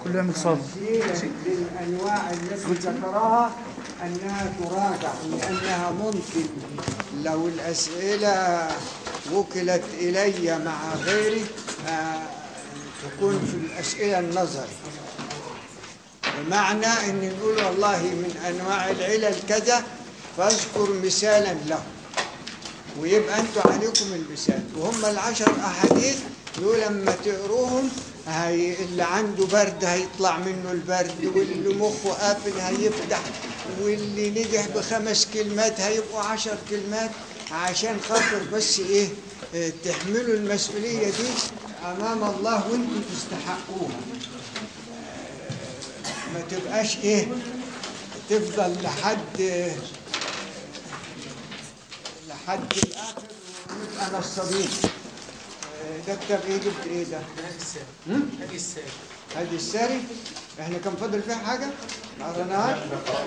كله يعمل صاد تفصيلا للأنواع التي ذكرها أنها تراجع لأنها ممكن لو الأسئلة وكلت إلي مع غيري آه، تكون في الأسئلة النظري بمعنى أن نقول والله من أنواع العلل كذا فاذكر مثالا له ويبقى انتوا عليكم المثال وهم العشر احاديث دول لما تقروهم هي اللي عنده برد هيطلع منه البرد واللي مخه قافل هيفتح واللي نجح بخمس كلمات هيبقوا عشر كلمات عشان خاطر بس ايه اه، تحملوا المسؤولية دي امام الله وانتوا تستحقوها اه، ما تبقاش ايه تفضل لحد اه، لحد الاخر ونبقى نصابين آه، ده كتاب ايه جبت ايه ده؟ هم؟ هذه السابق هذه الساري احنا كان فاضل فيها حاجه؟ ما قريناهاش؟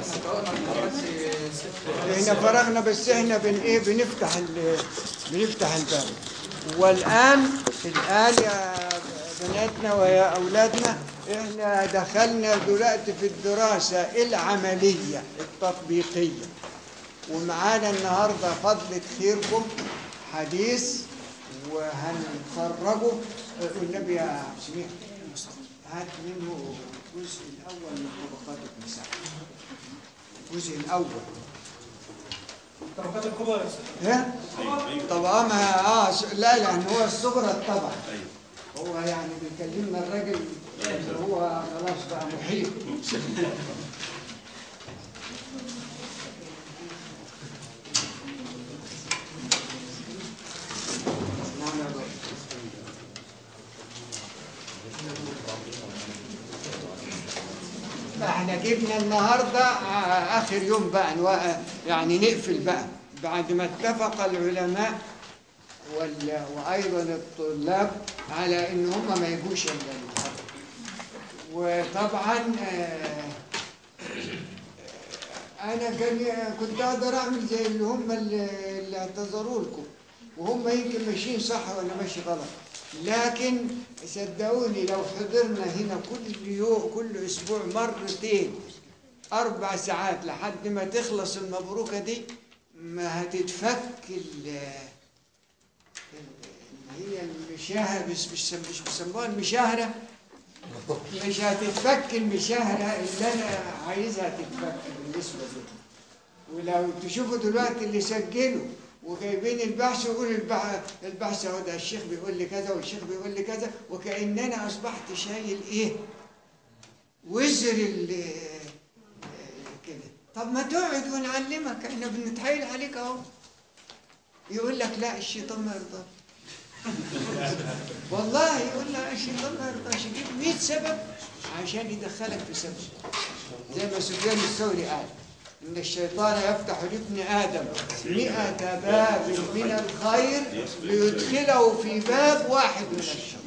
احنا فرغنا بس احنا بن ايه بنفتح ال- بنفتح الباب والان الان يا بناتنا ويا اولادنا احنا دخلنا دلوقتي في الدراسه العمليه التطبيقيه ومعانا النهارده فضلة خيركم حديث وهنخرجه آه، والنبي يا عبد السميع هات منه الجزء الاول من طبقات النساء الجزء الاول الطبقات الكبرى يا أستاذ. ها طبعا ما اه س- لا لان هو الصغرى الطبع هو يعني بيكلمنا الراجل اللي هو خلاص بقى محيط نعم يا دكتور. احنا جبنا النهارده آه، اخر يوم بقى نوقع- يعني نقفل بقى بعد ما اتفق العلماء وال- وايضا الطلاب على ان هم ما يجوش الا النهارده وطبعا آه، انا كان كنت اقدر اعمل زي اللي هم اللي اللي اعتذروا لكم وهم يمكن ماشيين صح ولا ماشي غلط لكن صدقوني لو حضرنا هنا كل يوم كل اسبوع مرتين اربع ساعات لحد ما تخلص المبروكه دي ما هتتفك ال اللي هي المشاهرة مش مش مش بيسموها المشاهرة مش هتتفك المشاهرة اللي أنا عايزها تتفك بالنسبة لي ولو تشوفوا دلوقتي اللي سجلوا وجايبين البحث ويقول البحث البحث اهو ده الشيخ بيقول لي كذا والشيخ بيقول لي كذا وكأننا أصبحت شايل إيه؟ وزر ال كده طب ما تقعد ونعلمك احنا بنتحايل عليك اهو يقول لك لا الشيطان ما يرضاش والله يقول لك الشيطان ما يرضاش يجيب 100 سبب عشان يدخلك في سبب زي ما سفيان الثوري قال إن الشيطان يفتح لابن آدم مئة باب من الخير ليدخله في باب واحد من الشر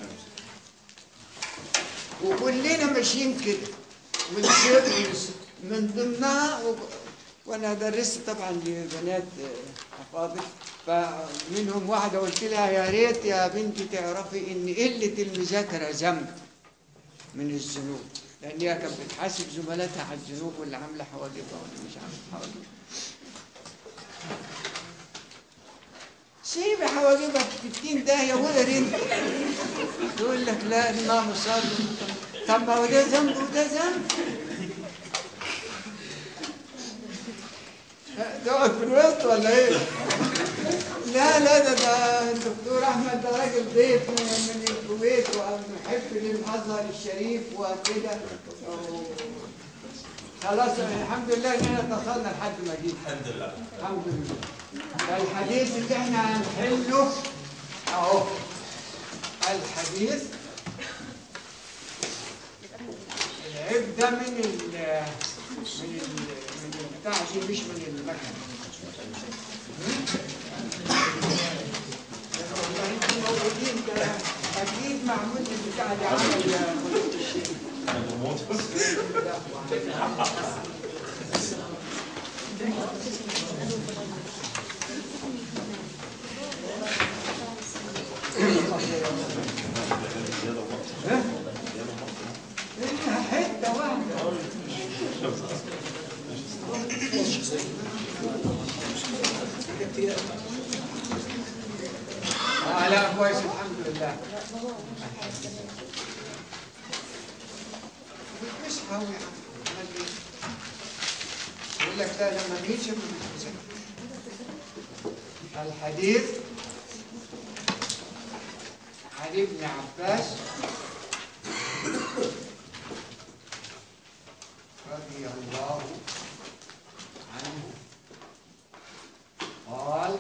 وكلنا ماشيين كده والشيء من ضمنها و... وانا درست طبعا لبنات آه، افاضل فمنهم واحده قلت لها يا ريت يا بنتي تعرفي ان قله المذاكره ذنب من الذنوب لان هي كانت بتحاسب زملاتها على الذنوب واللي عامله حواجبها واللي مش عامله حواجبها سيبي حواجبك في 60 داهيه وقر انت تقول لك لا الامام صادق طب ما هو ده ذنب وده ذنب تقعد في الوسط ولا ايه؟ لا لا ده ده الدكتور احمد ده راجل ضيف من من الكويت ومحب للازهر الشريف وكده و- خلاص الحمد لله اننا اتصلنا لحد ما جيت الحمد لله الحمد لله الحديث اللي احنا هنحله اهو الحديث العيب ده من ال من ال من البتاع دي مش من المكنه والله انتم موجودين ده اكيد معمول البتاع ده عمل يا فضيلة الشيخ لا، ها؟ اهو يا عم عمل ايه؟ يقول لك لا لما تجيش ما بتمسك الحديث عن ابن عباس رضي الله عنه قال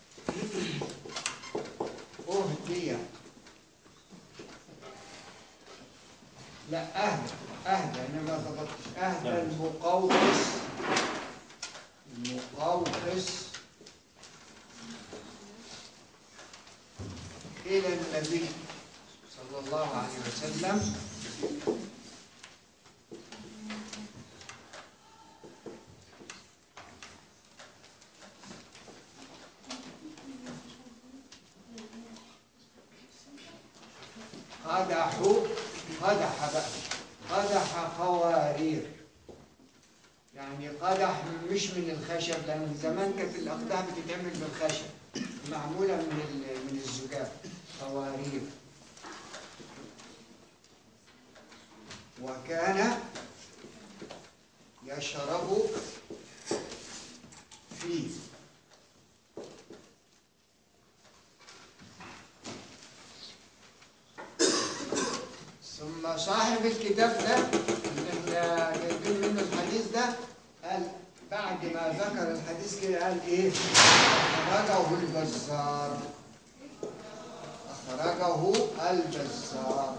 أهدي لا أهدى أهدى أنا ما ضبطتش أهدى المقوقس المقوقس إلى النبي صلى الله عليه وسلم قدحوا قدح بقى قدح قوارير يعني قدح مش من الخشب لأن زمان كانت الأقداح بتتعمل بالخشب معمولة من ال- من الزجاج قوارير وكان يشرب فيه ثم صاحب الكتاب ده اللي احنا جايبين منه الحديث ده قال بعد ما ذكر الحديث كده قال ايه؟ أخرجه البزار أخرجه البزار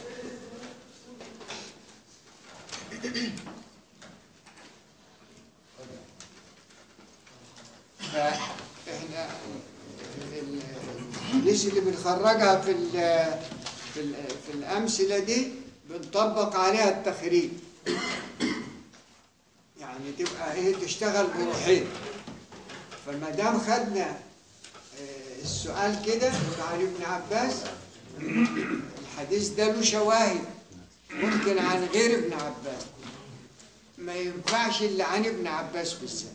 فاحنا ال- ال- الحديث اللي بنخرجها في ال- في ال- في الأمثلة دي بنطبق عليها التخريج يعني تبقى ايه تشتغل بروحين فما دام خدنا آه، السؤال كده عن ابن عباس الحديث ده له شواهد ممكن عن غير ابن عباس ما ينفعش اللي عن ابن عباس بالذات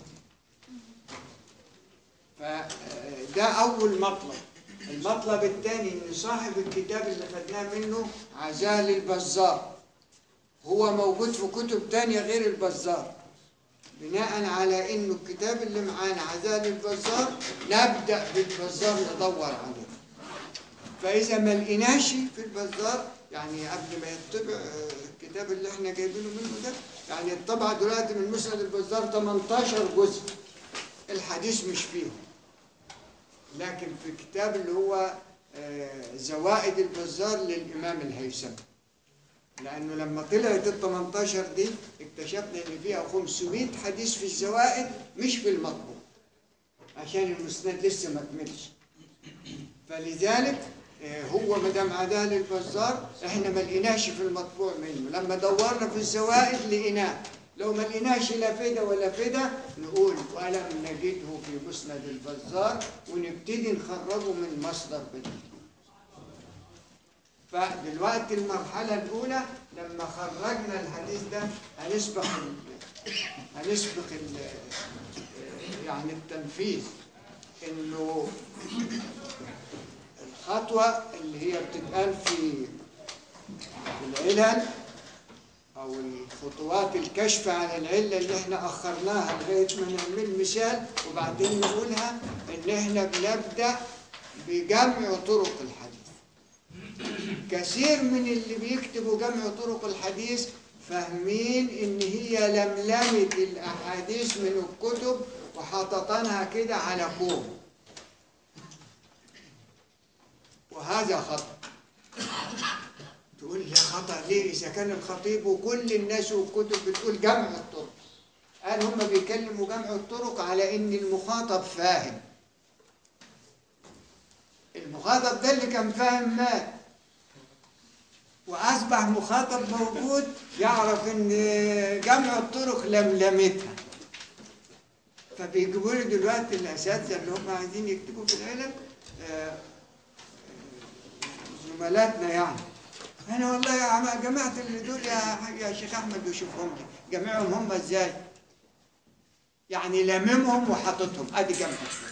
فده أول مطلب المطلب الثاني إن صاحب الكتاب اللي خدناه منه عزال البزار هو موجود في كتب تانية غير البزار بناء على إنه الكتاب اللي معانا عزال البزار نبدأ بالبزار ندور عليه فإذا ما لقيناش في البزار يعني قبل ما يطبع آه، الكتاب اللي احنا جايبينه منه ده يعني الطبعة دلوقتي من مسند البزار 18 جزء الحديث مش فيهم لكن في الكتاب اللي هو آه، زوائد البزار للإمام الهيثمي لأنه لما طلعت ال 18 دي اكتشفنا إن فيها 500 حديث في الزوائد مش في المطبوع عشان المسند لسه ما كملش فلذلك آه، هو مدام عدال البزار احنا ما لقيناش في المطبوع منه لما دورنا في الزوائد لقيناه لو ما لقيناش لا فدا ولا فدا نقول ولم نجده في مسند البزار ونبتدي نخرجه من مصدر بديل فدلوقتي المرحلة الأولى لما خرجنا الحديث ده هنسبق ال- هنسبق ال- يعني التنفيذ إنه الخطوة اللي هي بتتقال في العلل أو الخطوات الكشف عن العلة اللي احنا أخرناها لغاية ما نعمل مثال وبعدين نقولها إن احنا بنبدأ بجمع طرق الحديث كثير من اللي بيكتبوا جمع طرق الحديث فاهمين ان هي لملمت الاحاديث من الكتب وحططنها كده على كوم وهذا خطأ تقول لي خطأ ليه إذا كان الخطيب وكل الناس والكتب بتقول جمع الطرق قال هم بيكلموا جمع الطرق على إن المخاطب فاهم المخاطب ده اللي كان فاهم مات وأصبح مخاطب موجود يعرف إن جمع الطرق لملمتها فبيجيبوا لي دلوقتي الأساتذة اللي هم عايزين يكتبوا في العلم آه، آه، زملاتنا يعني أنا والله يا عم جماعة اللي دول يا حاج- يا شيخ أحمد وشوفهم لي جمعهم هم إزاي؟ يعني لممهم وحاططهم أدي جمع الطرق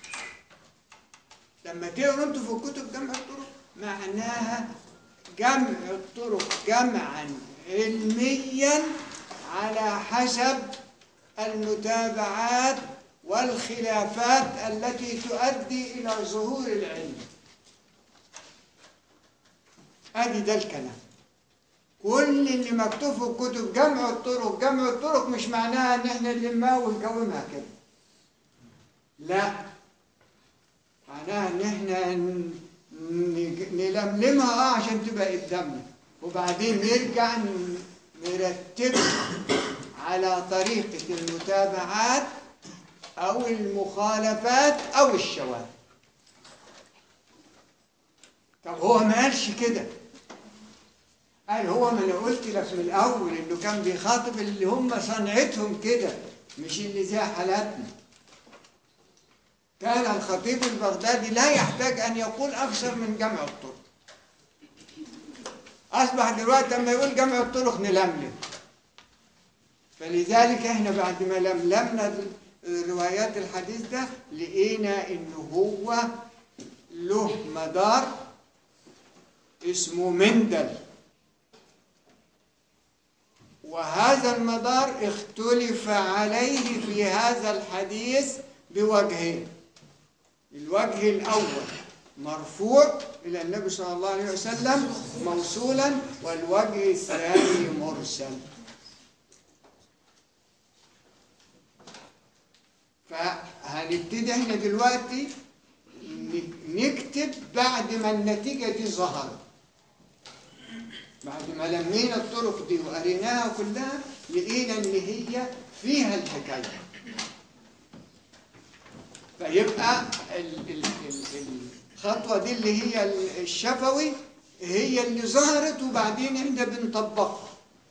لما تقروا انتوا في كتب جمع الطرق معناها جمع الطرق جمعا علميا على حسب المتابعات والخلافات التي تؤدي إلى ظهور العلم ادي ده الكلام كل اللي مكتوب في الكتب جمع الطرق جمع الطرق مش معناها ان احنا نلمها ونكومها كده لا معناها ان احنا ن- ن- نلملمها اه عشان تبقى قدامنا وبعدين نرجع ن- نرتبها على طريقة المتابعات أو المخالفات أو الشواذ طب هو ما قالش كده قال هو ما انا قلت لك من الاول انه كان بيخاطب اللي هم صنعتهم كده مش اللي زي حالاتنا كان الخطيب البغدادي لا يحتاج ان يقول اكثر من جمع الطرق اصبح دلوقتي لما يقول جمع الطرق نلملم فلذلك احنا بعد ما لملمنا روايات الحديث ده لقينا انه هو له مدار اسمه مندل وهذا المدار اختلف عليه في هذا الحديث بوجهين الوجه الأول مرفوع إلى النبي صلى الله عليه وسلم موصولا والوجه الثاني مرسل فهنبتدي احنا دلوقتي نكتب بعد ما النتيجة دي ظهرت بعد ما لمينا الطرق دي وقريناها كلها لقينا ان هي فيها الحكايه فيبقى ال- ال- ال- الخطوه دي اللي هي الشفوي هي اللي ظهرت وبعدين احنا بنطبقها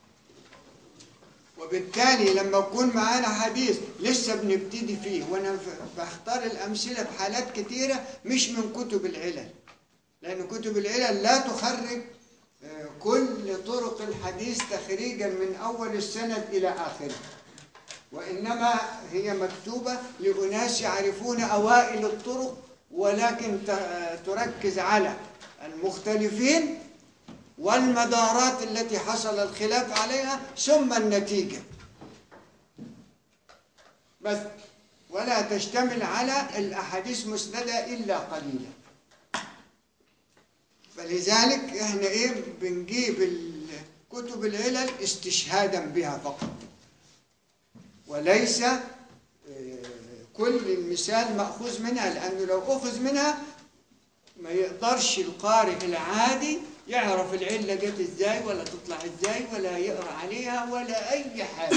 وبالتالي لما يكون معانا حديث لسه بنبتدي فيه وانا ف- بختار الامثله في حالات كتيره مش من كتب العلل لان كتب العلل لا تخرج آه، كل طرق الحديث تخريجا من اول السند الى اخره وانما هي مكتوبه لاناس يعرفون اوائل الطرق ولكن ت- تركز على المختلفين والمدارات التي حصل الخلاف عليها ثم النتيجه بس ولا تشتمل على الاحاديث مسنده الا قليلا فلذلك احنا ايه بنجيب ال- كتب العلل استشهادا بها فقط وليس آه، كل المثال مأخوذ منها لأنه لو أخذ منها ما يقدرش القارئ العادي يعرف العلة جت ازاي ولا تطلع ازاي ولا يقرأ عليها ولا أي حاجة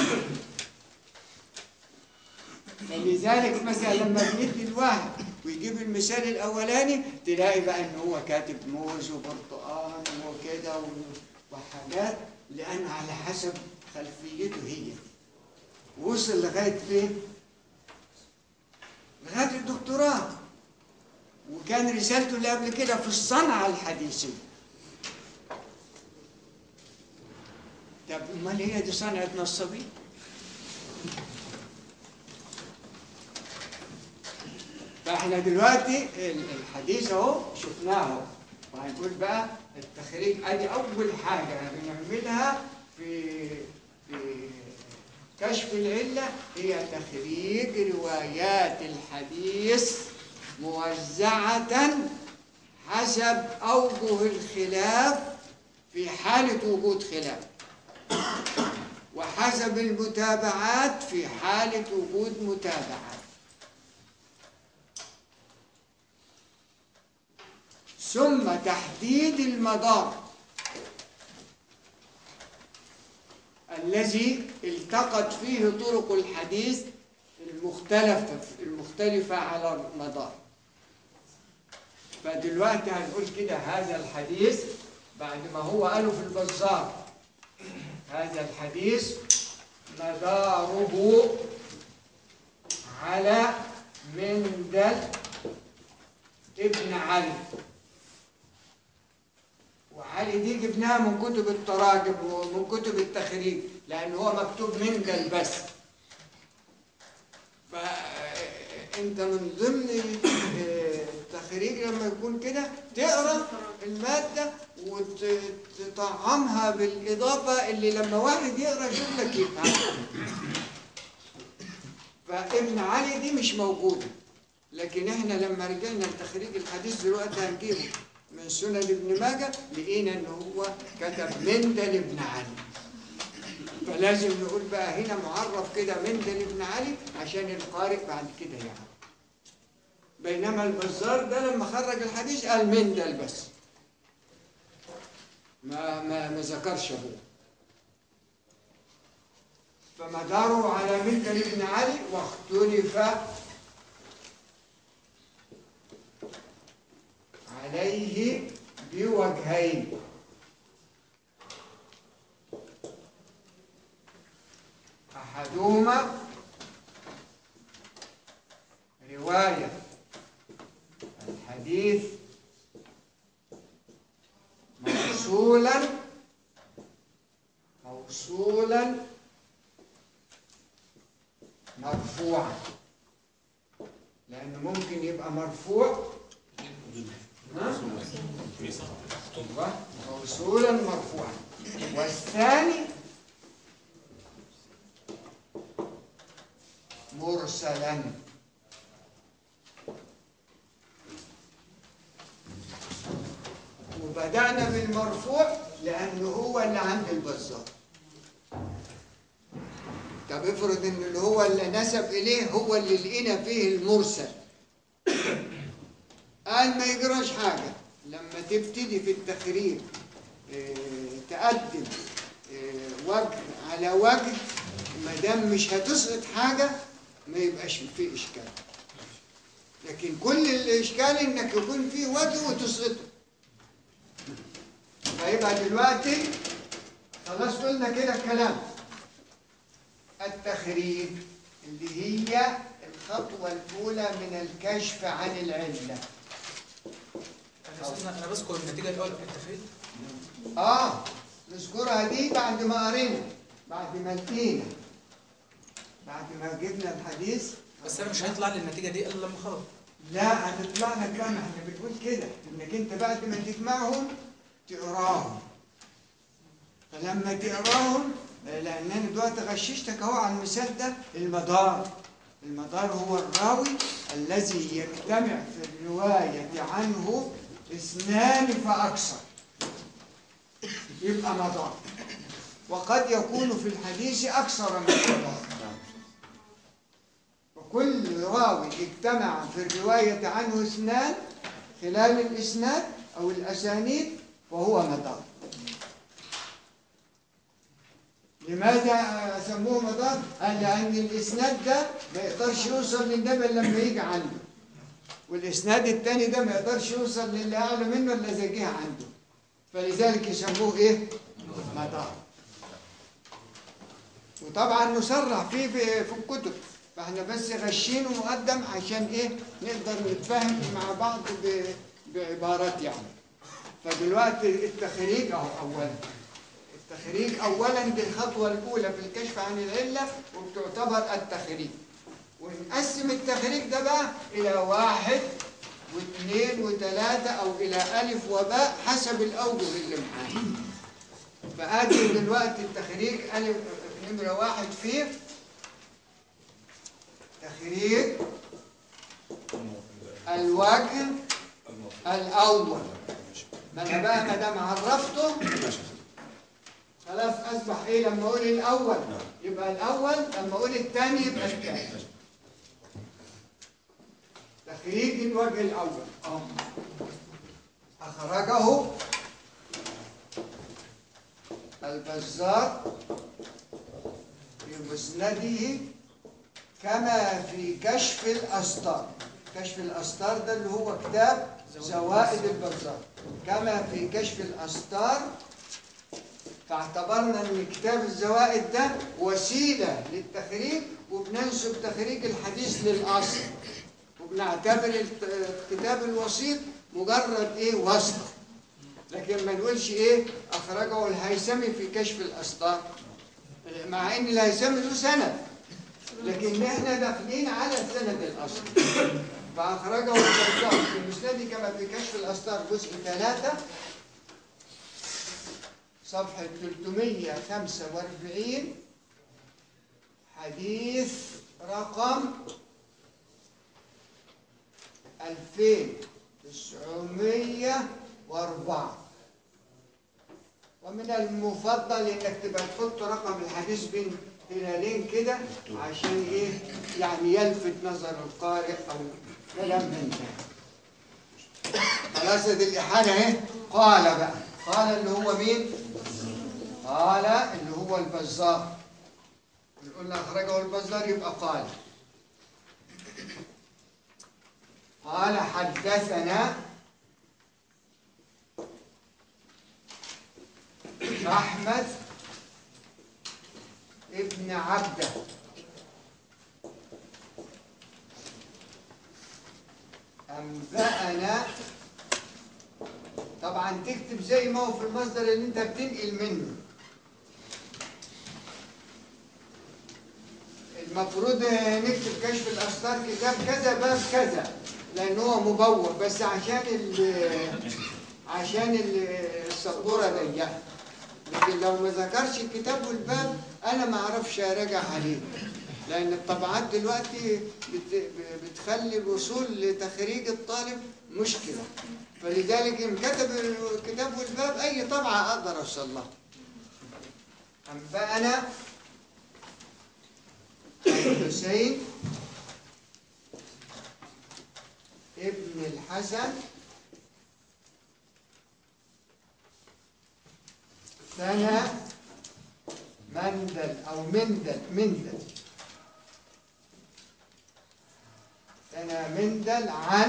فلذلك مثلا لما بندي الواحد ويجيب المثال الاولاني تلاقي بقى ان هو كاتب موز وبرتقال وكده و- وحاجات لان على حسب خلفيته هي وصل لغايه فين؟ لغايه الدكتوراه وكان رسالته اللي قبل كده في الصنعه الحديثيه طب امال هي دي صنعه نصابين؟ فاحنا دلوقتي ال- الحديث اهو شفناه اهو وهنقول بقى التخريج ادي اول حاجه بنعملها في في كشف العله هي تخريج روايات الحديث موزعه حسب اوجه الخلاف في حاله وجود خلاف وحسب المتابعات في حاله وجود متابعات ثم تحديد المدار الذي التقت فيه طرق الحديث المختلفة المختلفة على المدار فدلوقتي هنقول كده هذا الحديث بعد ما هو قاله في البزار هذا الحديث مداره على مندل ابن علي وعلي دي جبناها من كتب التراجم ومن كتب التخريج لان هو مكتوب مندل بس فانت من ضمن التخريج لما يكون كده تقرا الماده وتطعمها بالاضافه اللي لما واحد يقرا يشوف لك يفهم فابن علي دي مش موجوده لكن احنا لما رجعنا لتخريج الحديث دلوقتي هنجيبه من سنن ابن ماجه لقينا ان هو كتب مندل ابن علي فلازم نقول بقى هنا معرف كده مندل ابن علي عشان القارئ بعد كده يعرف بينما البزار ده لما خرج الحديث قال مندل بس ما ما ما ذكرش ابوه فمداره على مندل ابن علي واختلف عليه بوجهين أحدهما رواية الحديث موصولا موصولا مرفوعا لأنه ممكن يبقى مرفوع ها؟ أيوة، موصولا مرفوعا والثاني مرسلا وبدأنا بالمرفوع لأنه هو اللي عند البزار طب افرض ان اللي هو اللي نسب اليه هو اللي لقينا فيه المرسل قال ما يجراش حاجة لما تبتدي في التخريج آه، تقدم آه، وجه على وجه ما دام مش هتسقط حاجة ما يبقاش فيه إشكال لكن كل الإشكال إنك يكون فيه وجه وتسقطه فيبقى دلوقتي خلاص قلنا كده الكلام التخريج اللي هي الخطوة الأولى من الكشف عن العلة انا انا بذكر النتيجه الاولى في التخريج آه نذكرها دي بعد ما قرينا بعد ما لقينا بعد ما جبنا الحديث بس انا مش هيطلع لي النتيجه دي الا لما خلاص لا هتطلع لك بقى ما احنا بنقول كده انك انت بعد ما تجمعهم تقراهم فلما تقراهم لان انا دلوقتي غششتك اهو على المثال ده المدار المدار هو الراوي الذي يجتمع في الرواية عنه اثنان فأكثر يبقى مدار وقد يكون في الحديث أكثر من مدار وكل راوي اجتمع في الرواية عنه اثنان خلال الإسناد أو الأسانيد فهو مدار لماذا سموه مدار؟ قال لأن الإسناد ده ما يقدرش يوصل للنبي إلا لما يجي عنده والإسناد الثاني ده ما يقدرش يوصل للي أعلى منه إلا إذا جه عنده فلذلك يسموه إيه؟ مدار وطبعا نسرع فيه في, في الكتب فاحنا بس غشينه مقدم عشان ايه نقدر نتفاهم مع بعض ب- بعبارات يعني فدلوقتي التخريج اهو اولا التخريج اولا دي الخطوه الاولى في الكشف عن العله وبتعتبر التخريج ونقسم التخريج ده بقى الى واحد واثنين وثلاثه او الى الف وباء حسب الاوجه اللي معانا فادي دلوقتي التخريج الف نمره واحد فيه تخريج الوجه الأول ما أنا بقى ما دام عرفته خلاص أصبح إيه لما أقول الأول يبقى الأول لما أقول الثاني يبقى الثاني تخريج الوجه الأول أهو. أخرجه البزار في مسنده كما في كشف الأسطار كشف الأسطار ده اللي هو كتاب زوائد البزار كما في كشف الأسطار فاعتبرنا ان كتاب الزوائد ده وسيلة للتخريج وبننسب تخريج الحديث للأصل وبنعتبر الت- الكتاب الوسيط مجرد ايه وسط لكن ما نقولش ايه اخرجه الهيثمي في كشف الأسطار مع ان الهيثمي له سند لكن احنا داخلين على السند الاصلي فأخرجه البزار في المسند كما في كشف الأستار جزء ثلاثة صفحة 345 حديث رقم 2904 ومن المفضل انك تبقى تحط رقم الحديث بين هلالين كده عشان ايه يعني يلفت نظر القارئ او كلام من ده خلاص دي الاحاله اهي قال بقى قال اللي هو مين قال اللي هو البزار قلنا اخرجه البزار يبقى قال قال حدثنا أحمد ابن عبده أنبأنا طبعا تكتب زي ما هو في المصدر اللي انت بتنقل منه المفروض نكتب كشف الأسرار كتاب كذا باب كذا لأن هو مبوب بس عشان ال عشان ال- السبورة ضيقة لكن لو ما ذكرش الكتاب والباب أنا ما أعرفش أراجع عليه لأن الطبعات دلوقتي بت- بتخلي الوصول لتخريج الطالب مشكلة فلذلك إن كتب الكتاب والباب أي طبعة أقدر أوصل لها أنبأنا الحسين ابن الحسن ثنى مندل أو مندل مندل ثنى مندل عن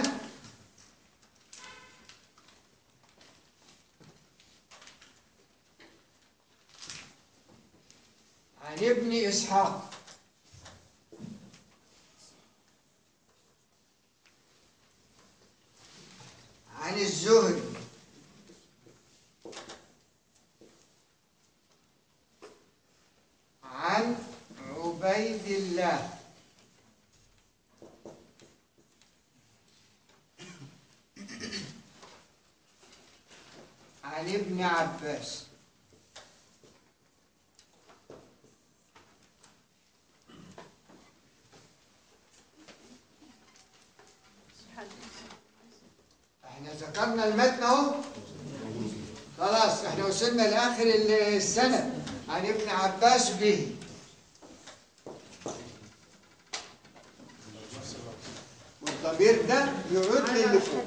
عن ابن إسحاق عن الزهري عن عبيد الله عن ابن عباس احنا ذكرنا المتن اهو خلاص احنا وصلنا لاخر السنه عن ابن عباس به والضمير ده يعود للي فوق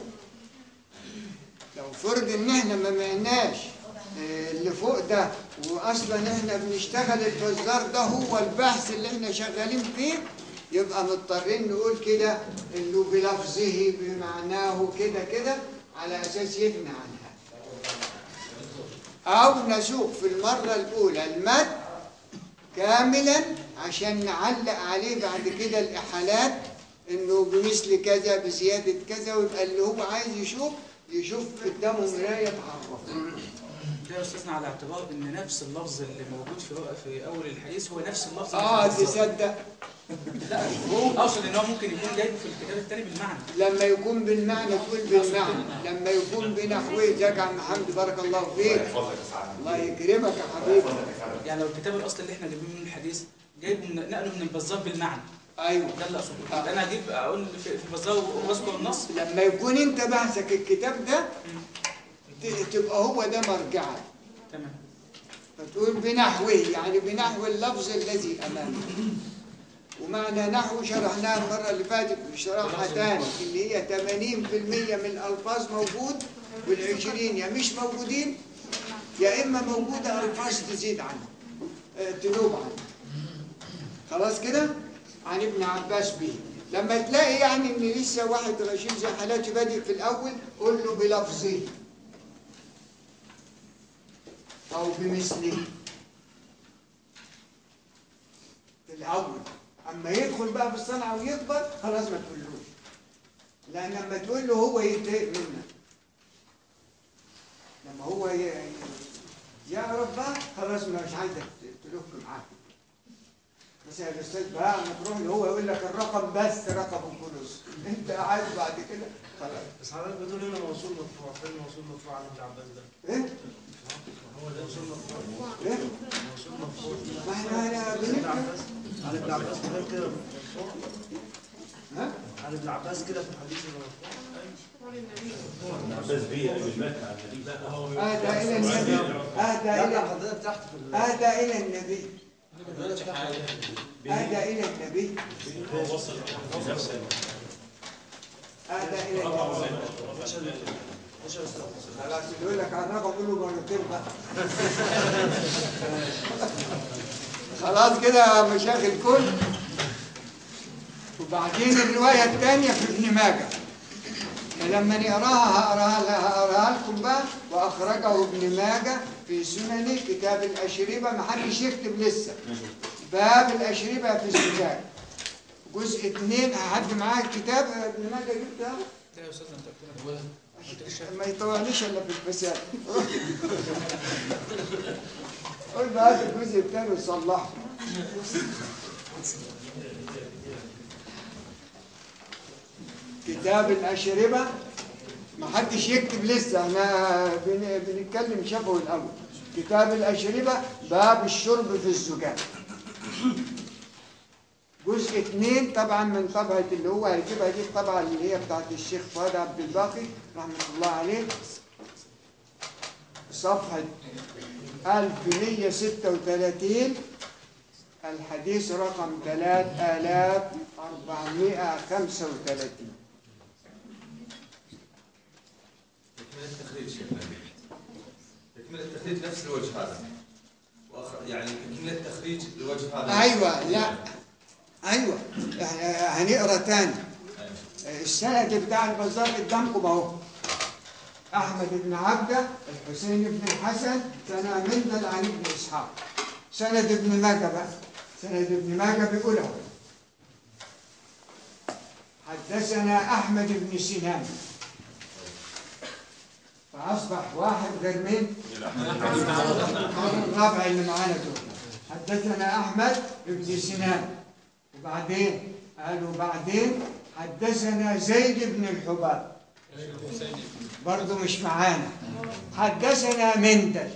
لو فرض ان احنا ما معناش اه، اللي فوق ده واصلا احنا بنشتغل البزار ده هو البحث اللي احنا شغالين فيه يبقى مضطرين نقول كده انه بلفظه بمعناه كده كده على اساس يغني عنها أو نسوق في المرة الأولى المد كاملا عشان نعلق عليه بعد كده الإحالات إنه بمثل كذا بزيادة كذا ويبقى اللي هو عايز يشوف يشوف قدامه مراية تعرفه ده يا استاذنا على اعتبار ان نفس اللفظ اللي موجود في في اول الحديث هو نفس اللفظ اللي آه في البزار. تصدق لا اقصد ان هو ممكن يكون جايبه في الكتاب الثاني بالمعنى لما يكون بالمعنى تقول بالمعنى لما يكون بنحوه يا عم محمد بارك الله فيك الله يكرمك يا حبيبي يعني لو الكتاب الاصلي اللي احنا جايبينه من الحديث جايبه من نقله من البزار بالمعنى أيوه ده اللي اقصده يبقى انا اجيب اقول في في البزار واذكر النص لما يكون انت بحثك الكتاب ده ت- تبقى هو ده مرجعك تمام فتقول بنحوه يعني بنحو اللفظ الذي امامك ومعنى نحو شرحناها المرة اللي فاتت وشرحها تاني اللي هي 80% من الألفاظ موجود والعشرين يا مش موجودين يا إما موجودة ألفاظ تزيد عنها آه، تنوب عنها خلاص كده عن ابن عباس به لما تلاقي يعني ان لسه واحد غشيم زي حالاتي بادئ في الاول قول له بلفظه او بمثله في الاول اما يدخل بقى في الصنعه ويكبر خلاص ما تقولوش لان لما تقول له هو يتضايق منك لما هو ي- يعرف بقى خلاص مش عايزك تلوك معاه بس يا الاستاذ بقى لما تروح له هو يقول لك الرقم بس رقم الفلوس انت قاعد بعد كده خلاص بس حضرتك بتقول هنا موصول مدفوع فين موصول مدفوع عن ابن عباس ده؟ ايه هو ده موصول مدفوع ايه موصول مدفوع ما احنا هنا ابن بنكتب عباس عن ابن عباس كده كده مرفوع ها عن ابن عباس كده في الحديث اللي مرفوع عباس بيه قبل المكة على النبي بقى اهدى الى النبي اهدى لا لا الى حضرتك تحت في ال- اهدى الى النبي حضرتك تحت اهدى الى النبي هو وصل بنفس اهدى الى النبي ايش ال- ايش يا استاذ؟ خلاص اللي يقول لك عن رقم قوله مرتين بقى خلاص كده يا مشايخ الكل وبعدين الرواية الثانية في ابن ماجه فلما نقراها هقراها هقراها لكم بقى واخرجه ابن ماجه في سنن كتاب الاشربه ما حدش يكتب لسه باب الاشربه في الزجاج جزء اثنين حد معاه الكتاب ابن ماجه جبتها لا يا استاذ انت بتقول ما يطوعنيش الا في الفساد قول بقى هات الجزء الثاني وصلحه كتاب الأشربة ما حدش يكتب لسه احنا بن- بنتكلم شفوي الأول كتاب الأشربة باب الشرب في الزجاج جزء اثنين طبعا من طبعة اللي هو هيجيبها دي الطبعة اللي هي بتاعت الشيخ فؤاد عبد الباقي رحمة الله عليه صفحة 1136 الحديث رقم 3435 تكملة التخريج شيخنا تكملة التخريج نفس الوجه هذا وأخ- يعني تكملة التخريج الوجه هذا أيوة لا أيوة يعني هنقرا تاني السند بتاع البزار قدامكم أهو أحمد بن عبدة الحسين بن الحسن سنة مندل عن ابن إسحاق سند ابن ماجه بقى سند ابن ماجه بيقول اهو حدثنا أحمد بن سنان فأصبح واحد غير مين؟ الرابع اللي معانا دول حدثنا أحمد بن سنان وبعدين قالوا بعدين حدثنا زيد بن الحباب برضه مش معانا حدثنا مندل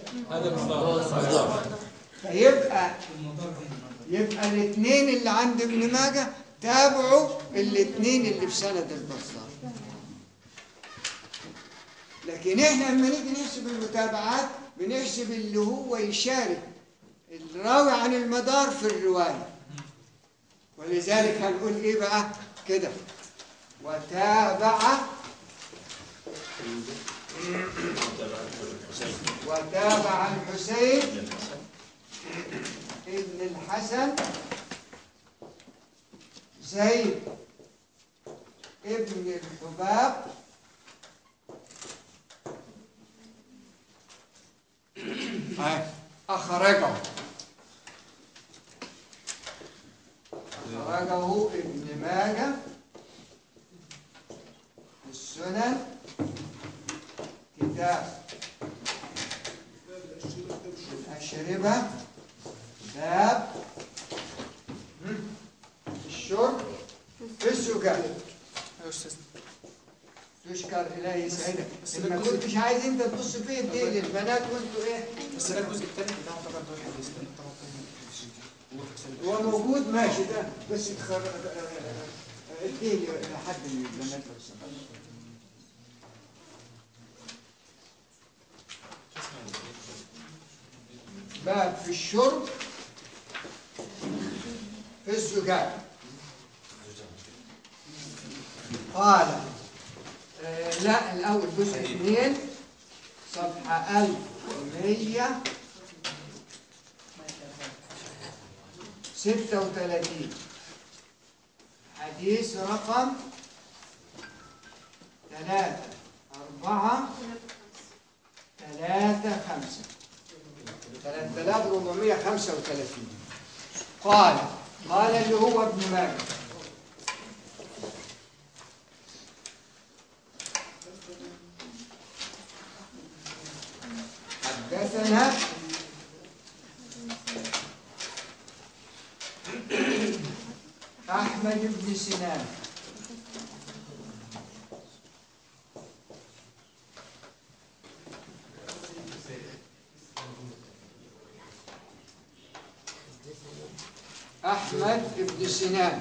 فيبقى يبقى الاثنين اللي عند ابن ماجه تابعوا الاثنين اللي في سند البزار لكن احنا لما نيجي نحسب المتابعات بنحسب اللي هو يشارك الراوي عن المدار في الروايه ولذلك هنقول ايه بقى كده وتابع وتابع الحسين ابن الحسن زيد ابن الحباب آه، أخرجه أخرجه ابن ماجه في السنن كتاب الأشربة باب الشرب في الزجاج يا استاذ تشكر إلهي سعيدك ما كنتش عايز أنت تبص فين دي للبنات وأنتوا إيه بس ده الجزء الثاني بتاعه طبعا ده الحديث ده طبعا هو موجود ماشي ده بس تخر... اديه لحد من البنات لو سمحت باب في الشرب في الزجاج قال آه لا الأول جزء اثنين صفحة 1100 ستة وثلاثين حديث رقم ثلاثة أربعة ثلاثة خمسة ثلاثة آلاف ربعمية خمسة وثلاثين قال قال اللي هو ابن ماجه حدثنا أحمد بن سنان أحمد بن سنان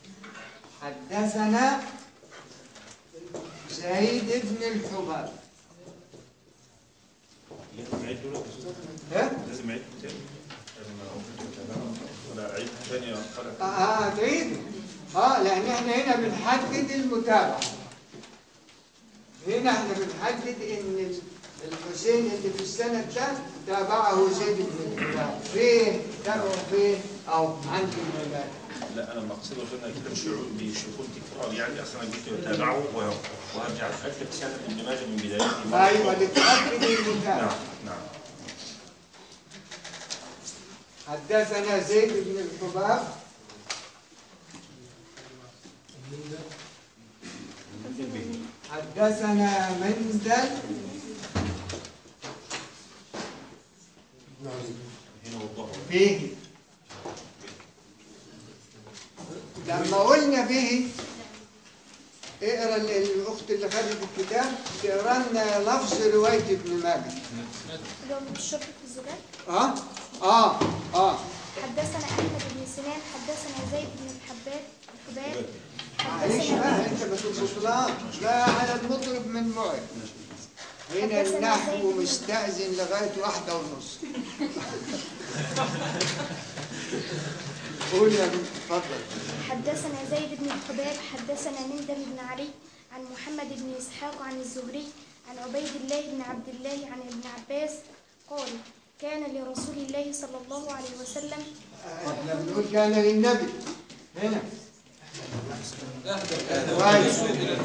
حدثنا زيد بن الحباب لازم اعيد دول ها؟ لازم اعيد تاني ولا اعيد تاني اه آه، تعيد اه لان احنا هنا بنحدد المتابعه هنا احنا بنحدد ان ال- الحسين اللي في السند ده تابعه زيد بن الحباب فين تابعه فين او عند المبادئ لا انا مقصده ان كده شعور بيشوفون تكرار يعني اصلا انا جيت اتابعه و- وهرجع اكتب سنه ابن ماجه من بدايته ايوه لتاكد المتابعه نعم نعم حدثنا زيد بن الحباب حدثنا مندل هنا وضحوا به لما قلنا به اقرا ال- الاخت اللي خدت الكتاب تقرا لنا لفظ روايه ابن ماجه اللي هو من الشرب في الزجاج اه اه اه حدثنا احمد بن سنان حدثنا زيد بن الحباب الحباب معلش بقى انت ما تبصلهاش لا على المطرب من معد هنا النحو مستأذن لغاية واحدة ونص قول يا بنت اتفضل حدثنا زيد بن الحباب حدثنا مندم بن علي عن محمد بن اسحاق عن الزهري عن عبيد الله بن عبد الله عن ابن عباس قال كان لرسول الله صلى الله عليه وسلم احنا بنقول كان للنبي هنا كويس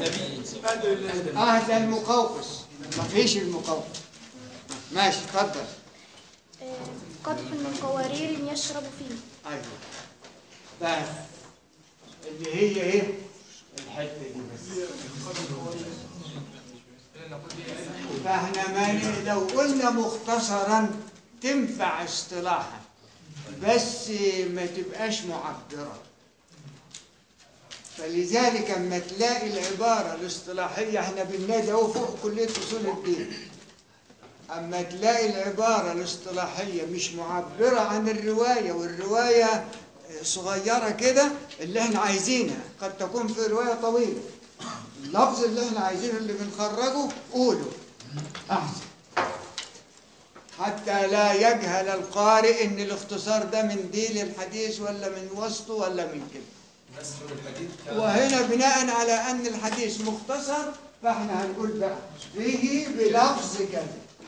اهدى المقوقس ما فيش المقوقس ماشي اتفضل آه، قدح من قوارير يشرب فيه ايوه بس اللي هي ايه الحته دي بس فاحنا ما ن- لو قلنا مختصرا تنفع اصطلاحا بس ما تبقاش معبره فلذلك اما تلاقي العباره الاصطلاحيه احنا بننادي اهو فوق كليه اصول الدين اما تلاقي العباره الاصطلاحيه مش معبره عن الروايه والروايه صغيره كده اللي احنا عايزينها قد تكون في روايه طويله اللفظ اللي احنا عايزينه اللي بنخرجه قوله احسن حتى لا يجهل القارئ ان الاختصار ده من ديل الحديث ولا من وسطه ولا من كده نسخ الحديث وهنا بناء على ان الحديث مختصر فاحنا هنقول بقى فيه بلفظ كذا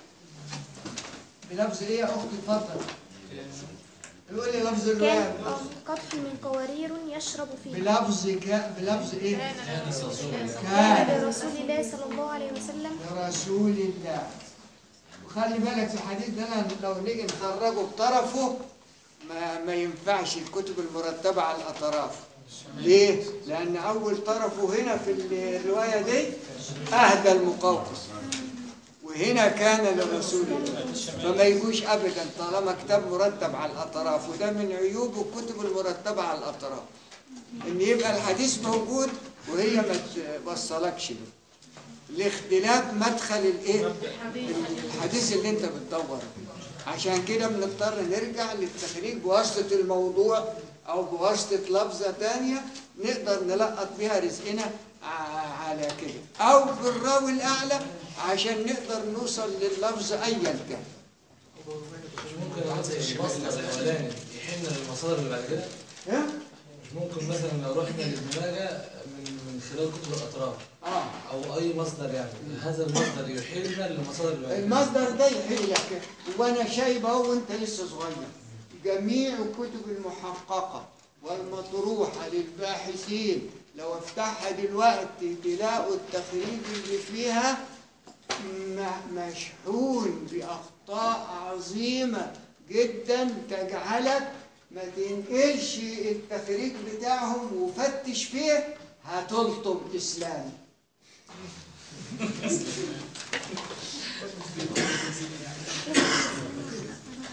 بلفظ ايه يا اختي اتفضل يقول لي لفظ كان الروايه آه، قدح من قوارير يشرب فيه بلفظ ك... بلفظ ايه كان كان لرسول الله صلى الله عليه وسلم لرسول الله وخلي بالك في الحديث ده أنا لو نيجي نخرجه بطرفه ما, ما ينفعش الكتب المرتبة على الأطراف ليه؟ لأن أول طرفه هنا في الرواية دي أهدى المقوقس وهنا كان لرسول الله فما يجوش أبدا طالما كتاب مرتب على الأطراف وده من عيوب الكتب المرتبة على الأطراف إن يبقى الحديث موجود وهي ما توصلكش له لاختلاف مدخل الايه الحديث اللي انت بتدور عشان كده بنضطر نرجع للتخريج بواسطة الموضوع او بواسطة لفظة تانية نقدر نلقط بيها رزقنا ع- على كده او بالراوي الاعلى عشان نقدر نوصل لللفظ ايا كان ممكن مثلا المصدر الاولاني يحن للمصادر اللي بعد كده ها؟ ممكن مثلا لو رحنا للدماغه من من خلال كتب الاطراف اه او اي مصدر يعني هذا المصدر يحيلنا للمصادر اللي بعد كده المصدر ده يحيلك وانا شايب اهو وانت لسه صغير جميع الكتب المحققه والمطروحه للباحثين لو افتحها دلوقتي تلاقوا التخريج اللي فيها م- مشحون باخطاء عظيمه جدا تجعلك ما تنقلش التخريج بتاعهم وفتش فيه هتلطم اسلامي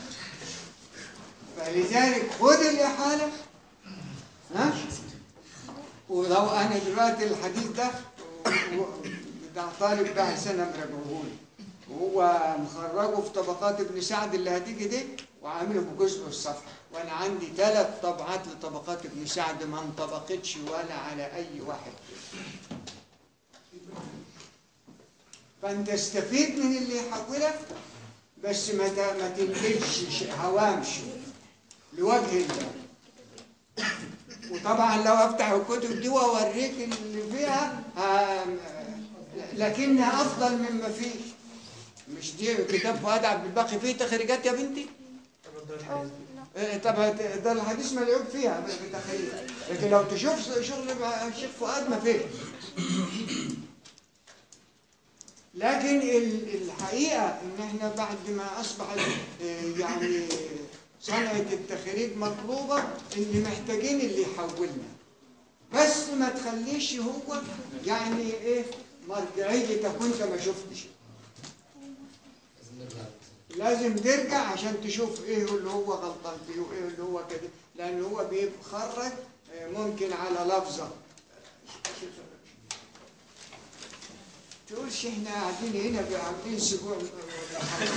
فلذلك خد الإحالة ها ولو انا دلوقتي الحديث ده و- و- بتاع طالب باحث انا مراجعه لي وهو مخرجه في طبقات ابن سعد اللي هتيجي دي وعامله بجزء الصفحه وانا عندي ثلاث طبعات لطبقات ابن سعد ما انطبقتش ولا على اي واحد فانت استفيد من اللي يحولك بس ما ت- ما تنتجش ش- هوامش لوجه الله وطبعا لو افتح الكتب دي واوريك اللي فيها ها- لكنها افضل مما فيه مش دي كتاب فؤاد عبد الباقي فيه تخريجات يا بنتي أو لا إيه، طب هت- ده الحديث ملعوب فيها بتخيل لكن لو تشوف شغل مع الشيخ فؤاد ما فيه لكن ال- الحقيقة ان احنا بعد ما اصبحت آه، يعني صنعة التخريج مطلوبة ان محتاجين اللي يحولنا بس ما تخليش هو يعني ايه مرجعيتك وانت ما شفتش لازم ترجع عشان تشوف ايه اللي هو غلطان فيه وايه اللي هو كده لان هو بيخرج آه، ممكن على لفظه تقولش احنا قاعدين هنا عاملين سبوع ولا حاجة.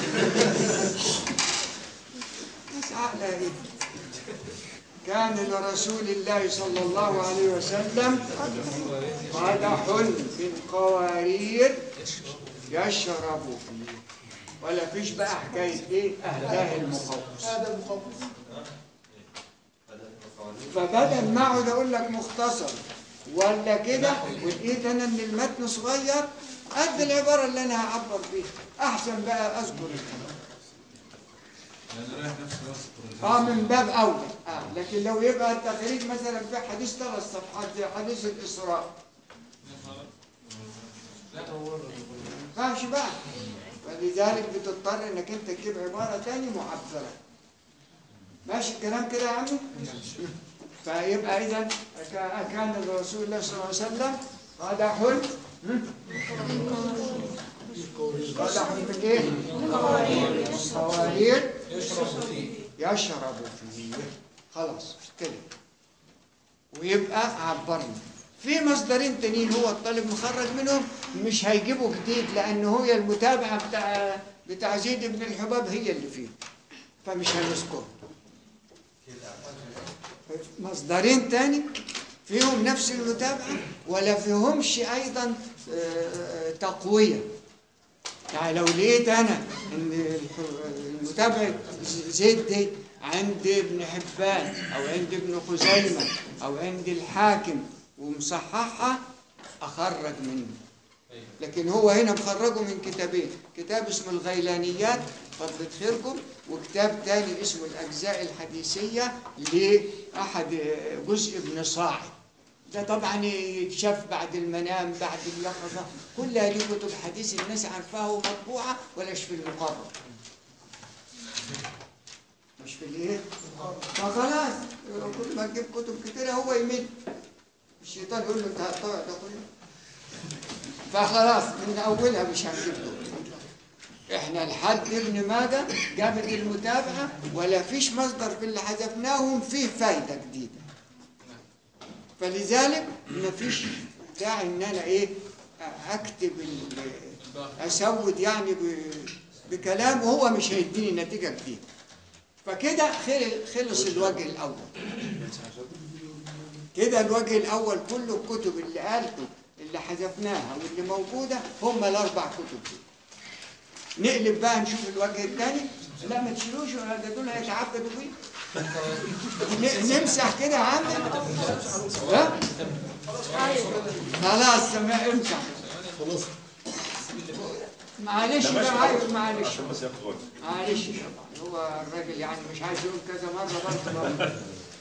ناس عقلها ايه كان لرسول الله صلى الله عليه وسلم قدح من قوارير يشرب فيه ولا فيش بقى حكايه ايه اهداه المقوس هذا المخوف فبدل ما اقعد اقول لك مختصر ولا كده ولقيت انا ان المتن صغير قد العباره اللي انا هعبر بيها احسن بقى اذكر الكلام لأنه رايح نفس الوصف اه من باب اولى اه لكن لو يبقى التخريج مثلا في حديث ثلاث صفحات زي حديث الاسراء ما ينفعش بقى ولذلك بتضطر انك انت تجيب عباره تاني معبره ماشي الكلام كده يا عمي فيبقى اذا كا- كان لرسول الله صلى الله عليه وسلم قدح قدح من ايه؟ قوارير يشرب فيه يشرب فيه خلاص كده ويبقى عبرنا في مصدرين تانيين هو الطالب مخرج منهم مش هيجيبوا جديد لان هي المتابعه بتاع بتاع زيد بن الحباب هي اللي فيه فمش هنذكره مصدرين تاني فيهم نفس المتابعه ولا فيهمش ايضا آه، تقويه يعني لو لقيت انا ان الح- المتابعة زيد دي عند ابن حبان او عند ابن خزيمة او عند الحاكم ومصححها اخرج منه لكن هو هنا مخرجه من كتابين كتاب اسمه الغيلانيات فضلة خيركم وكتاب تاني اسمه الأجزاء الحديثية لأحد جزء ابن صاعد ده طبعا يتشاف بعد المنام بعد اليقظة كل هذه كتب حديث الناس عارفاها ومطبوعة ولاش في المقرر مش في الايه؟ فخلاص كل ما تجيب كتب كتيرة هو يمد الشيطان يقول له انت هتطوع ده كله فخلاص من اولها مش هنجيب له احنا لحد ابن ماجه جابت المتابعه ولا فيش مصدر في اللي حذفناهم فيه فايده جديده فلذلك ما فيش داعي ان انا ايه اكتب ال- اسود يعني ب- بكلام وهو مش هيديني نتيجه جديده فكده خل- خلص الوجه الاول كده الوجه الاول كله الكتب اللي قالته اللي حذفناها واللي موجوده هم الاربع كتب دول نقلب بقى نشوف الوجه الثاني لا ما تشيلوش ولا ده دول هيتعبدوا فيه ن- نمسح كده يا عم ها خلاص سمع امسح خلاص معلش لا، ماشي بقى عايز خلاص. معلش عشان بس ياخد وقت معلش طبعا هو الراجل يعني مش عايز يقول كذا مره برضه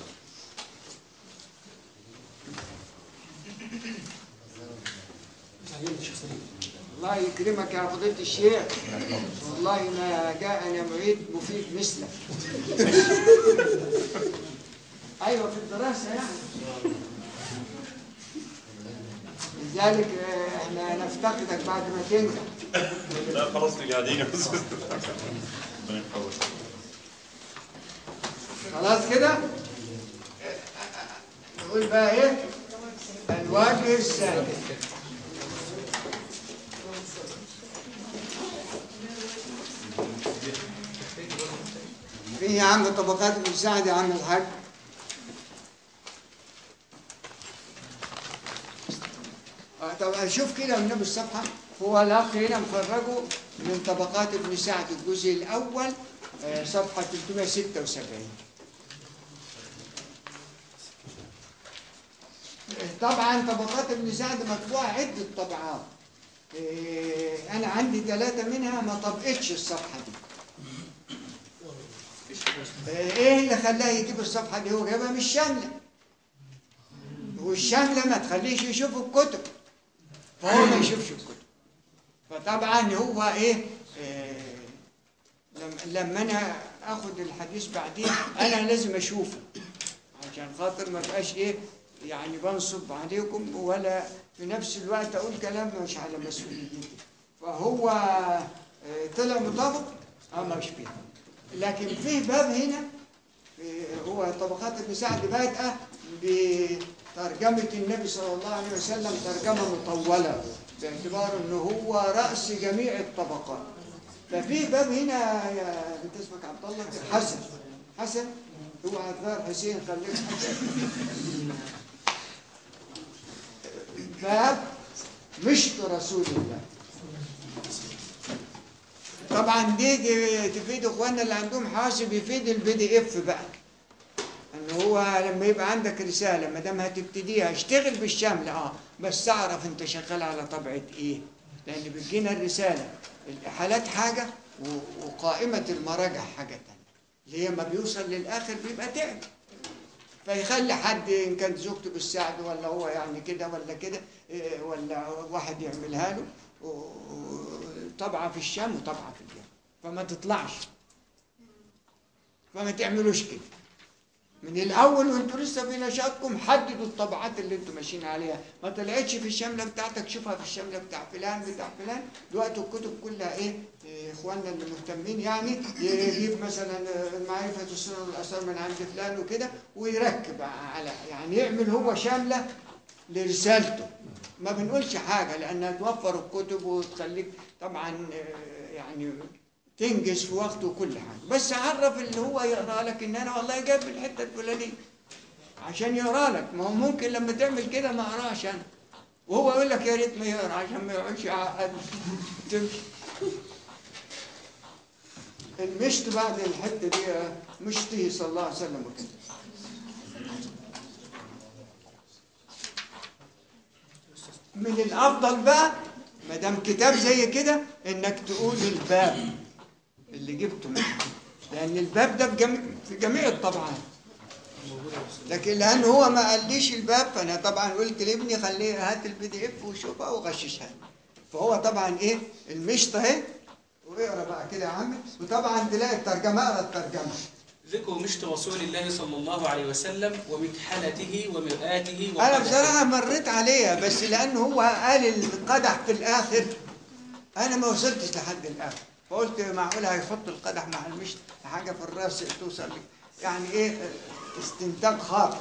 الله يكرمك يا فضيلة الشيخ والله ما جاءنا معيد مفيد مثلك ايوه في الدراسه يعني لذلك آه، احنا نفتقدك بعد ما تنجح لا خلاص اللي قاعدين بس ربنا يحفظك خلاص كده نقول بقى ايه الوجه الثاني في يا عم طبقات المساعدة يا عم الحاج آه، طب شوف كده من نفس الصفحة هو الأخ هنا مفرجه من طبقات ابن سعد الجزء الأول آه، صفحة 376 طبعا طبقات ابن سعد مطبوعة عدة طبعات إيه، أنا عندي ثلاثة منها ما طبقتش الصفحة دي إيه اللي خلاه يجيب الصفحة دي هو جابها مش شاملة والشاملة ما تخليش يشوف الكتب فهو ما يشوفش الكتب فطبعا هو إيه, إيه لما- لما أنا آخد الحديث بعدين أنا لازم أشوفه عشان خاطر ما بقاش ايه يعني بنصب عليكم ولا في نفس الوقت اقول كلام مش على مسؤوليتي فهو آه، طلع مطابق اه مش فيه لكن فيه باب هنا آه، هو طبقات ابن سعد بادئه بترجمه النبي صلى الله عليه وسلم ترجمه مطوله باعتبار انه هو راس جميع الطبقات ففي باب هنا يا انت اسمك عبد الله حسن حسن هو عذار حسين خليك باب مشط رسول الله طبعا دي, دي تفيد اخواننا اللي عندهم حاسب يفيد البي دي اف بقى ان هو لما يبقى عندك رساله ما دام هتبتديها اشتغل بالشمل اه بس اعرف انت شغال على طبعه ايه لان بتجينا الرساله الاحالات حاجه و- وقائمه المراجع حاجه تانية اللي هي ما بيوصل للاخر بيبقى تعب فيخلي حد ان كانت زوجته بالساعد ولا هو يعني كده ولا كده إيه، ولا واحد يعملها له و- و- طبعه في الشام وطبعه في اليمن فما تطلعش فما تعملوش كده من الاول وانتوا لسه في نشاطكم حددوا الطبعات اللي انتوا ماشيين عليها ما طلعتش في الشمله بتاعتك شوفها في الشمله بتاع فلان بتاع فلان دلوقتي الكتب كلها ايه إيه، اخواننا اللي مهتمين يعني يجيب مثلا آه، معرفه السنن والاثار من عند فلان وكده ويركب على يعني يعمل هو شامله لرسالته ما بنقولش حاجه لانها توفر الكتب وتخليك طبعا آه، يعني تنجز في وقته وكل حاجه بس عرف اللي هو يقرا لك ان انا والله جايب الحته الفلانيه عشان يقرا لك ما هو ممكن لما تعمل كده ما اقراش انا وهو يقول لك يا ريت ما يقرا عشان ما يقعدش يعقد تمشي المشط بعد الحته دي آه، مشطه صلى الله عليه وسلم وكده من الافضل بقى ما دام كتاب زي كده انك تقول الباب اللي جبته منه لان الباب ده في جميع, في جميع الطبعات لكن لان هو ما قاليش الباب فانا طبعا قلت لابني خليه هات البي دي اف وشوفها وغششها لي. فهو طبعا ايه المشط اهي واقرا بقى كده يا عم وطبعا تلاقي الترجمه اقرا الترجمه ذكر مشط رسول الله صلى الله عليه وسلم ومكحلته ومرآته انا وقدحه. بصراحه مريت عليها بس لان هو قال القدح في الاخر انا ما وصلتش لحد الاخر فقلت معقول هيحط القدح مع المشط حاجه في الراس توصل لي يعني ايه استنتاج خاطئ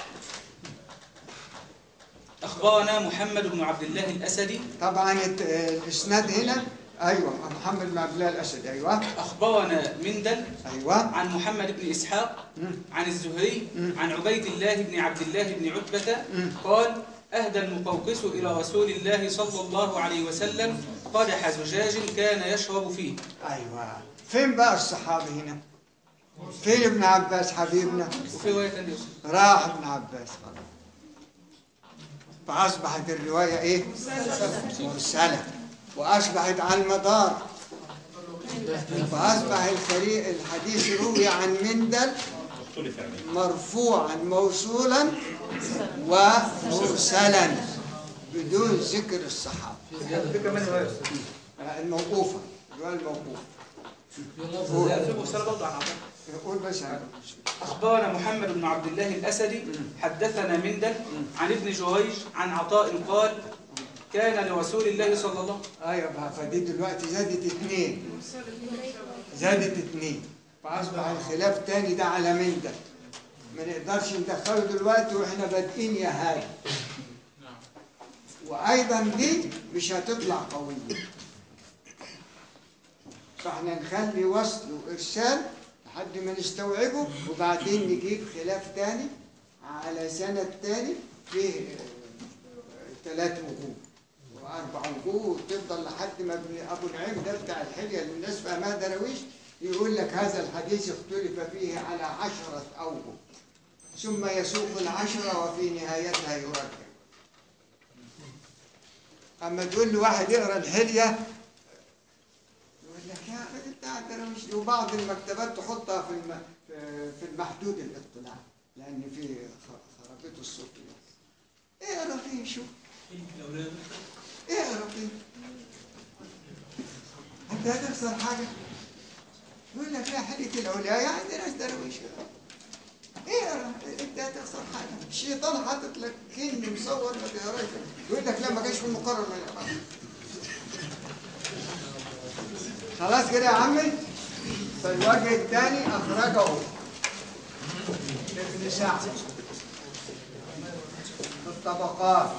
أخبرنا محمد بن عبد الله الأسدي طبعا الت- الاسناد هنا ايوه محمد بن عبد الله الاسد ايوه أخبرنا مندل ايوه عن محمد بن إسحاق مم. عن الزهري مم. عن عبيد الله بن عبد الله بن عتبة مم. قال أهدى المقوقس إلى رسول الله صلى الله عليه وسلم قدح زجاج كان يشرب فيه ايوه فين بقى الصحابي هنا فين ابن عباس حبيبنا وفي رواية ثانية راح ابن عباس خلاص فأصبحت الرواية إيه؟ مرسلة وأصبحت على المدار فأصبح الخري- الحديث روي عن مندل اختلف عليه مرفوعا موصولا ومرسلا بدون ذكر الصحابة في كمان رواية آه، الموقوفة الرواية الموقوفة في لفظ زيادة في رسالة برضه عن عبد يقول بس عن- أخبرنا محمد بن عبد الله الأسدي حدثنا مندل عن ابن جريج عن عطاء قال كان لرسول الله صلى الله ايوه بقى فدي دلوقتي زادت اتنين زادت اتنين فاصبح الخلاف تاني ده على من ده ما نقدرش ندخله دلوقتي واحنا بادئين يا هادي وايضا دي مش هتطلع قويه فاحنا نخلي وصل وارسال لحد ما نستوعبه وبعدين نجيب خلاف تاني على سند تاني فيه ثلاث وجوه واربع وجوه وتفضل لحد ما ابن ابو نعيم ده بتاع الحليه اللي الناس فاهمها درويش يقول لك هذا الحديث اختلف فيه على عشرة أوجه ثم يسوق العشرة وفي نهايتها يرجع أما تقول له واحد يقرأ الحلية يقول لك يا أخي بتاع الدرويش وبعض المكتبات تحطها في الم... في- في المحدود الاطلاع لأن في خ- خرابيط الصوت اقرا فيه شوف اقرا فيه انت هتخسر حاجه يقول لك لا حلية العليا يعني ناس درويش اقرا انت هتخسر حاجه الشيطان حاطط لك كن مصور ما تقراش يقول لك لا ما جاش في المقرر ما يقراش خلاص كده يا عمي فالوجه الثاني اخرجه ابن سعد في الطبقات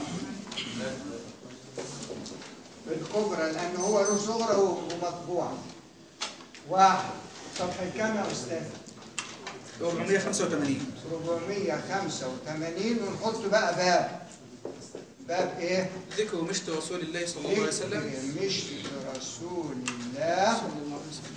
في الكبرى لأن هو له صغرى ومطبوعة واحد صفحة كام يا أستاذ؟ 485 485 ونحط بقى باب باب إيه؟ ذكر مشت رسول الله صلى الله عليه وسلم ذكر مشت رسول الله صلى الله عليه وسلم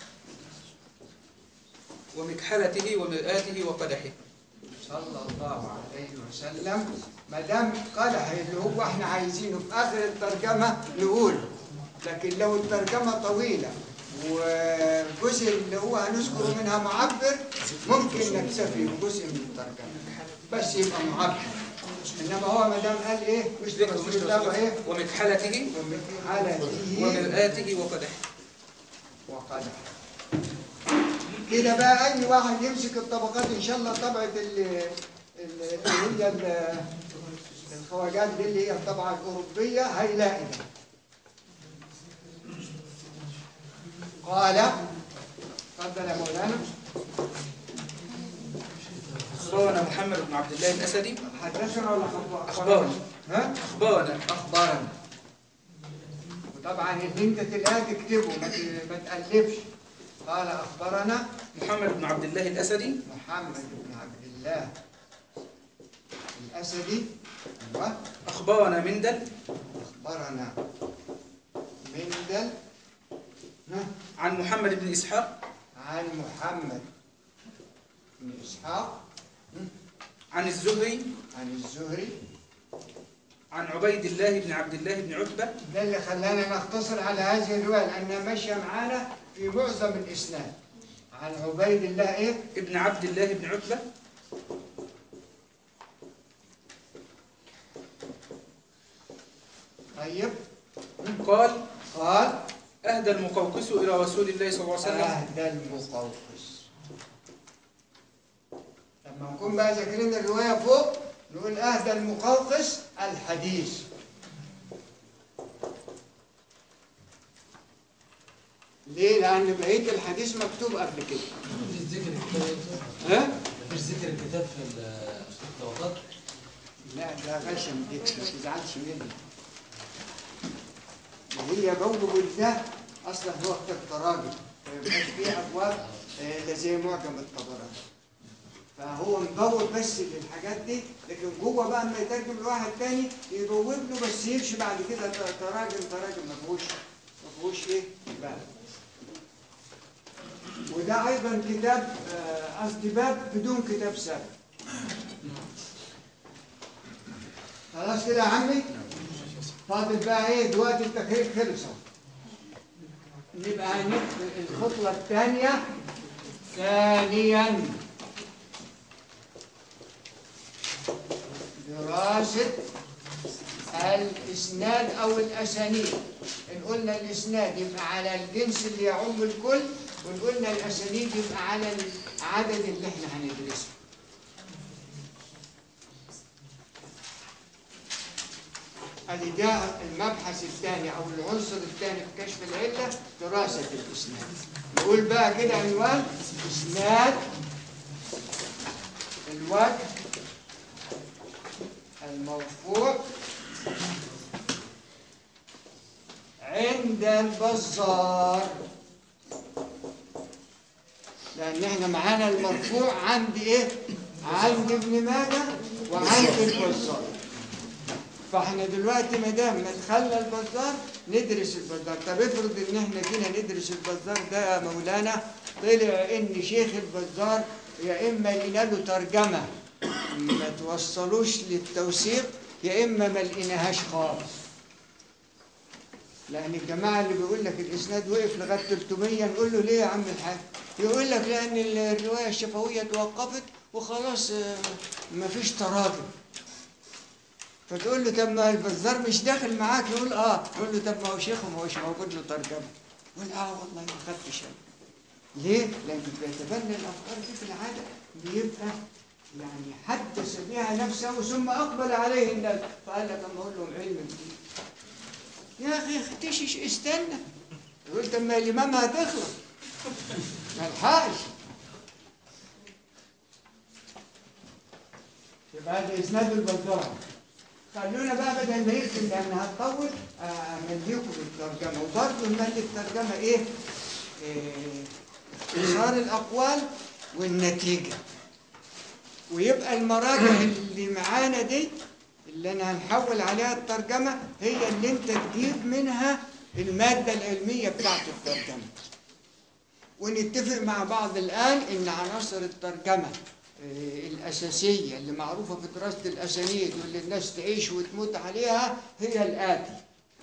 ومكحلته ومرآته وقدحه صلى الله عليه وسلم ما دام قدح اللي هو احنا عايزينه في اخر الترجمه نقول لكن لو الترجمه طويله والجزء اللي هو هنذكر منها معبر ممكن نكتفي بجزء من الترجمه بس يبقى معبر انما هو ما دام قال ايه مش ذكر رسول مشت الله رسول وايه الله ومكحلته حالته ومرآته وقدحه وقدح كده بقى اي واحد يمسك الطبقات ان شاء الله طبعه ال- ال- اللي هي ال- الخواجات دي اللي هي الطبعه الاوروبيه هيلاقي ده. قال تفضل يا مولانا أخبرنا محمد بن عبد الله الأسدي حدثنا ولا خبر أخبارنا ها أخبارنا اخبارنا وطبعا اللي انت تلاقيه تكتبه ما ت- ما تالفش قال اخبرنا محمد بن عبد الله الأسدي محمد بن عبد الله الأسدي أيوة أخبرنا مندل أخبرنا مندل ها، عن محمد بن إسحاق عن محمد بن إسحاق عن الزهري عن الزهري عن عبيد الله بن عبد الله بن عتبة ده اللي خلانا نختصر على هذه الرواية لأنها ماشية معانا في معظم الإسناد عن عبيد الله إيه؟ ابن عبد الله بن عتبة طيب قال قال أهدى المقوقس إلى رسول الله صلى الله عليه وسلم أهدى المقوقس لما نكون بقى ذاكرين الرواية فوق نقول أهدى المقوقس الحديث ليه؟ لأن بقية الحديث مكتوب قبل كده مفيش ذكر الكتاب يا دكتور؟ ها؟ مفيش ذكر الكتاب في ال- في الطبقات لا ده غشم دي ما تزعلش مني وهي بوجب ده أصلا هو كتاب تراجم ما يبقاش فيه أبواب آه، إلا زي معجم الطبراني فهو مبوب بس للحاجات دي لكن جوه بقى اما يترجم لواحد تاني يبوب له بس يمشي بعد كده ت- تراجم تراجم ما فيهوش ما فيهوش ايه باب وده ايضا كتاب آه، قصدي باب بدون كتاب سابق خلاص كده يا عمي فاضل بقى ايه دلوقتي التكرير خلص اهو. نبقى هنكتب الخطوه الثانيه ثانيا دراسة الإسناد أو الأسانيد إن قلنا الإسناد يبقى على الجنس اللي يعم الكل وإن قلنا الأسانيد يبقى على العدد اللي إحنا هندرسه ادي ده المبحث الثاني او العنصر الثاني في كشف العله دراسه الاسناد نقول بقى كده عنوان اسناد الوجه المرفوع عند البزار لأن احنا معانا المرفوع عند ايه؟ عند ابن ماجه وعند البزار فاحنا دلوقتي ما دام ما دخلنا البزار ندرس البزار طب افرض ان احنا جينا ندرس البزار ده يا مولانا طلع ان شيخ البزار يا اما لقينا له ترجمه ما توصلوش للتوثيق يا اما ما لقيناهاش خالص لان الجماعه اللي بيقول لك الاسناد وقف لغايه 300 نقول له ليه يا عم الحاج يقول لك لان الروايه الشفويه توقفت وخلاص آه، مفيش تراجم فتقول له طب ما البزار مش داخل معاك يقول اه تقول له طب ما هو شيخ وما هوش موجود له ترجمه يقول اه والله ما خدتش أنا. ليه؟ لأنه بيتبنى الأفكار دي في العادة بيبقى يعني حدث بها نفسه ثم أقبل عليه الناس فقال لك أما أقول لهم علم جديد يا أخي اختشش استنى يقول طب ما الإمام هتخلص ما الحقش يبقى هذا إسناد البزار خلونا بقى بدل ما يكتب لأن هتطول آه، أمليكم الترجمة وبرضه نملي الترجمة إيه؟ إيه، إظهار الأقوال والنتيجة ويبقى المراجع اللي معانا دي اللي أنا هنحول عليها الترجمة هي اللي أنت تجيب منها المادة العلمية بتاعت الترجمة ونتفق مع بعض الآن إن عناصر الترجمة آه، الأساسية اللي معروفة في دراسة الأسانيد واللي الناس تعيش وتموت عليها هي الآتي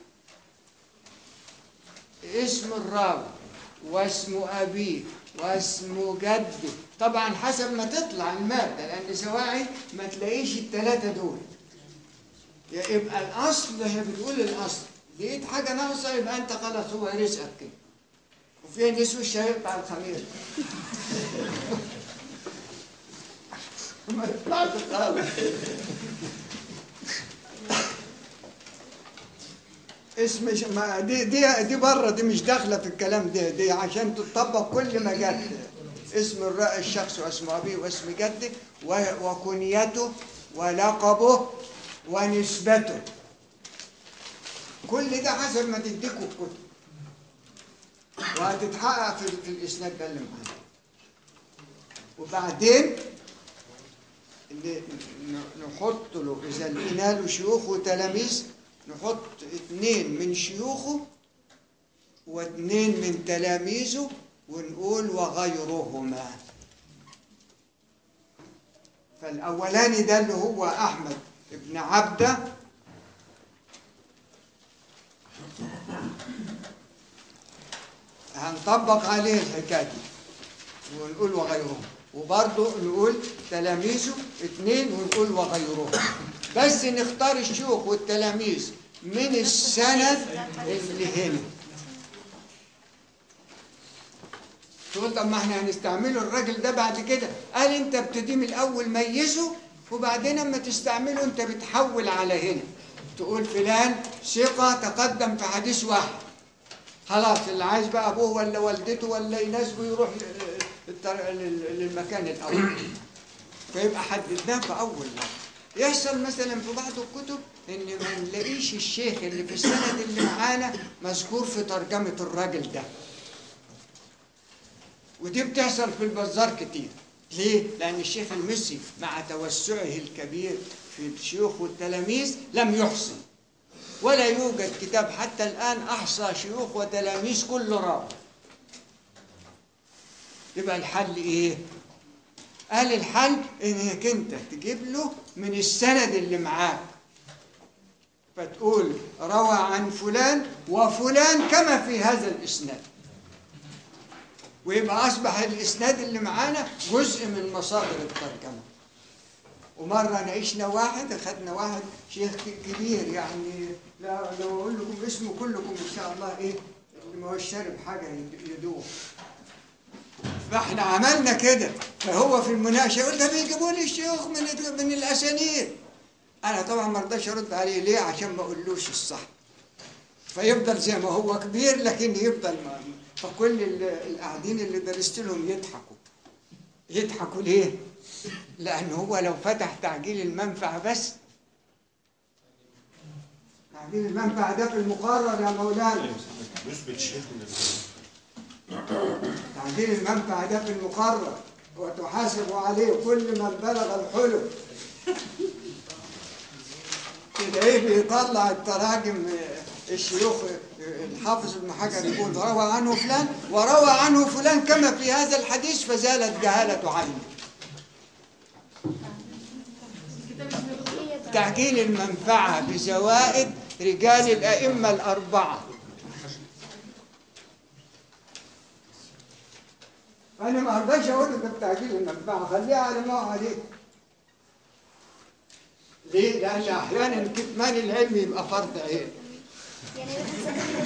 اسم الراوي واسم أبيه واسم جده طبعا حسب ما تطلع المادة لأن سواعي ما تلاقيش الثلاثة دول يبقى الأصل هي بتقول الأصل لقيت حاجة ناقصة يبقى أنت خلاص هو رزقك كده وفيها نسوة الشهير بتاع الخمير ما يطلعش خالص اسم ش- ما دي دي دي بره دي مش داخله في الكلام ده دي عشان تطبق كل ما جت اسم الر- الشخص واسم ابيه واسم جده و- وكنيته ولقبه ونسبته كل ده حسب ما تديكوا الكتب وهتتحقق في, في الاسناد ده اللي معانا وبعدين ن- ن- نحط له اذا لقينا له شيوخ وتلاميذ نحط اثنين من شيوخه واثنين من تلاميذه ونقول وغيرهما فالاولاني ده اللي هو احمد ابن عبده هنطبق عليه الحكايه دي ونقول وغيرهم وبرضه نقول تلاميذه اثنين ونقول وغيرهم بس نختار الشيوخ والتلاميذ من السند اللي هنا تقول طب ما احنا هنستعمله الراجل ده بعد كده قال انت ابتدي من الاول ميزه وبعدين اما تستعمله انت بتحول على هنا تقول فلان ثقة تقدم في حديث واحد خلاص اللي عايز بقى ابوه ولا والدته ولا يناسبه يروح ل- الطر- لل- للمكان الاول فيبقى حددناه في اول مرة. يحصل مثلا في بعض الكتب ان ما نلاقيش الشيخ اللي في السند اللي معانا مذكور في ترجمة الراجل ده ودي بتحصل في البزار كتير ليه؟ لأن الشيخ المصري مع توسعه الكبير في الشيوخ والتلاميذ لم يحصي ولا يوجد كتاب حتى الآن أحصى شيوخ وتلاميذ كل راوي يبقى الحل إيه؟ قال الحل إنك أنت تجيب له من السند اللي معاك فتقول روى عن فلان وفلان كما في هذا الإسناد ويبقى أصبح الإسناد اللي معانا جزء من مصادر الترجمة ومرة نعيشنا واحد أخذنا واحد شيخ كبير يعني لا لو أقول لكم اسمه كلكم إن شاء الله إيه اللي ما هوش شارب حاجة يد- يدوق فاحنا عملنا كده فهو في المناقشة قلت بيجيبوا لي الشيوخ من ال- من الأسانيد أنا طبعا ما رضاش أرد عليه ليه عشان ما أقولوش الصح فيفضل زي ما هو كبير لكن يفضل ما فكل ال- القاعدين اللي درست لهم يضحكوا يضحكوا ليه؟ لأن هو لو فتح تعجيل المنفعة بس تعجيل المنفعة ده في المقرر يا مولانا يثبت شيء من تعديل المنفعة ده في المقرر وتحاسب عليه كل من بلغ الحلم تلاقيه بيطلع التراجم آه، الشيوخ آه، الحافظ ابن حجر يقول روى عنه فلان وروى عنه فلان كما في هذا الحديث فزالت جهالة عينه تعجيل المنفعة بزوائد رجال الأئمة الأربعة أنا ما أرضاش أقول لك بتعجيل المنفعة خليها على ما هو عليه ليه؟ لأن أحيانا كتمان العلم يبقى فرض عين يعني مثلا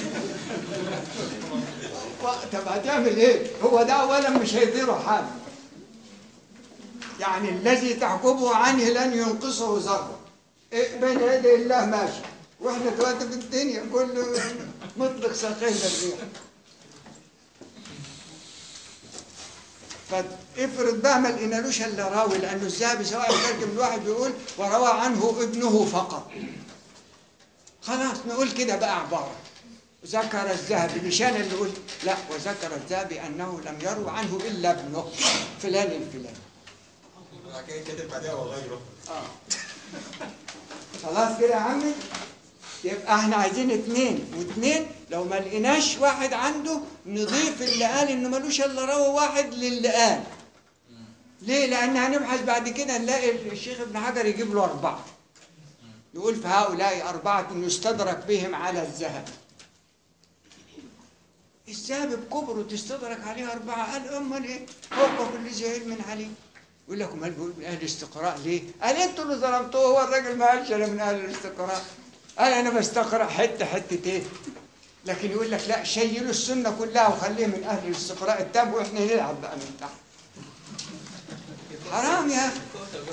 طب هتعمل ايه؟ هو ده اولا مش هيضيره حاجه. يعني الذي تحجبه عنه لن ينقصه ذره. إيه بين يدي الله ماشي. واحنا دلوقتي في الدنيا كله مطلق ساقين الريح. فافرض بقى ما لقينالوش الا راوي لانه الذهبي سواء ترجم الواحد بيقول وروى عنه ابنه فقط. خلاص نقول كده بقى عباره. ذكر الذهبي مش انا اللي قلت لا وذكر الذهبي انه لم يروي عنه الا ابنه فلان الفلاني كده كاتب بعدها وغيره خلاص كده يا عمي يبقى احنا عايزين اتنين واتنين لو ما لقيناش واحد عنده نضيف اللي قال انه ملوش الا روى واحد للي قال ليه؟ لان هنبحث بعد كده نلاقي الشيخ ابن حجر يجيب له اربعه يقول فهؤلاء اربعه يستدرك بهم على الذهب الذهب بكبره تستدرك عليه أربعة قال أمال إيه؟ فوق كل ذي علم عليه يقول لكم هل بيقول من أهل الاستقراء ليه؟ قال أنتوا اللي ظلمتوه هو الراجل ما قالش أنا من أهل الاستقراء قال أنا بستقرأ حتة حتتين لكن يقول لك لا شيلوا السنة كلها وخليه من أهل الاستقراء التام وإحنا نلعب بقى من تحت حرام يا أخي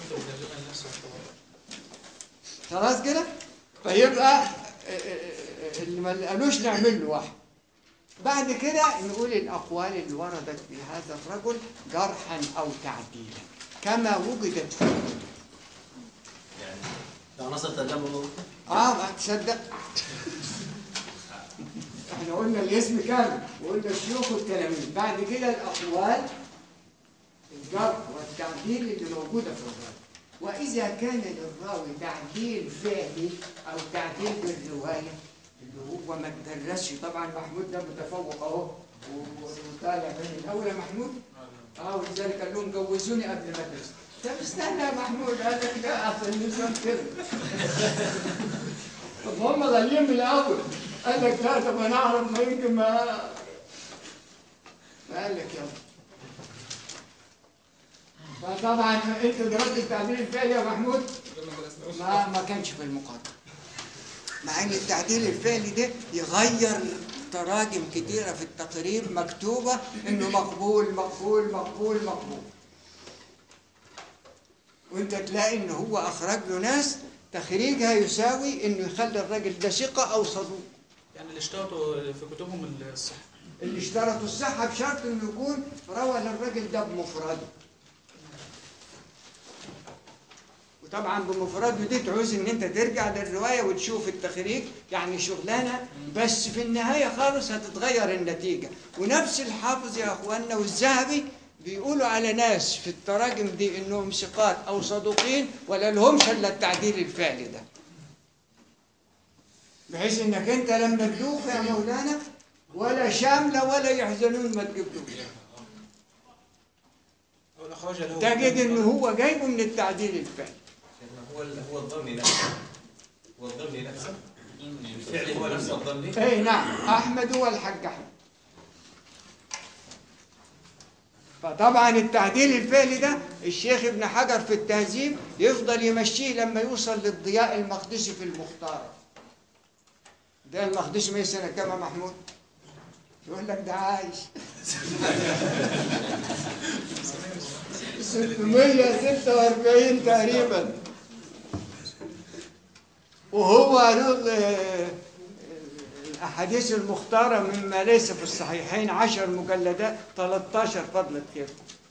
خلاص كده؟ فيبقى آه، آه، آه، اللي ما قالوش نعمل له واحد بعد كده نقول الأقوال اللي وردت في هذا الرجل جرحا أو تعديلا كما وجدت في الكتب. ده عناصر ترجمه اه ما تصدق احنا قلنا الاسم كامل وقلنا الشيوخ والتلاميذ بعد كده الأقوال الجرح والتعديل اللي موجودة في الراوي وإذا كان للراوي تعديل فعلي أو تعديل بالرواية اللي هو ما تدرسش طبعا محمود ده متفوق اهو وطالع من الاول يا محمود اه ولذلك قال لهم جوزوني قبل ما ادرس طب استنى يا محمود قال لك لا اصل النظام كده طب هم غاليين من الاول قال لك لا طب انا اعرف ما يمكن ما فقال لك يلا فطبعا انت درست التعديل الفعلي يا محمود ما ما كانش في المقارنه مع ان التعديل الفعلي ده يغير تراجم كتيره في التقرير مكتوبه انه مقبول مقبول مقبول مقبول وانت تلاقي ان هو اخرج له ناس تخريجها يساوي انه يخلي الراجل ده ثقه او صدوق يعني اللي اشترطوا في كتبهم الصحة اللي اشترطوا الصحه بشرط انه يكون روى للراجل ده بمفرده وطبعا بمفرده دي تعوز ان انت ترجع للروايه وتشوف التخريج يعني شغلانه بس في النهايه خالص هتتغير النتيجه ونفس الحافظ يا اخواننا والذهبي بيقولوا على ناس في التراجم دي انهم ثقات او صدوقين ولا لهمش الا التعديل الفعلي ده بحيث انك انت لما تدوخ يا مولانا ولا شامله ولا يحزنون ما تجيبلوش أو الأخراج له تجد ان هو جايبه من التعديل الفعلي هو ال- هو الظني نفسه هو الظني نفسه الفعل هو نفسه الظني اي نعم احمد هو الحاج احمد فطبعا التعديل الفعلي ده الشيخ ابن حجر في التهذيب يفضل يمشيه لما يوصل للضياء المقدسي في المختار ده المقدسي ما سنة كام يا محمود يقول لك ده عايش 646 تقريبا وهو له آه، الأحاديث المختارة مما ليس في الصحيحين عشر مجلدات 13 فضلة كيف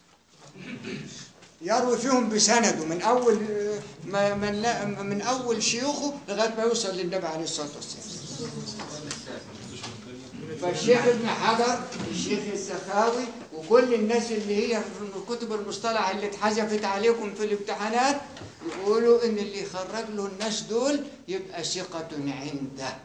يروي فيهم بسنده من أول آه، ما من, من أول شيوخه لغاية ما يوصل للنبي عليه الصلاة والسلام فالشيخ ابن حجر الشيخ السخاوي وكل الناس اللي هي في كتب المصطلح اللي اتحذفت عليكم في الامتحانات يقولوا ان اللي يخرج له الناس دول يبقى ثقة عنده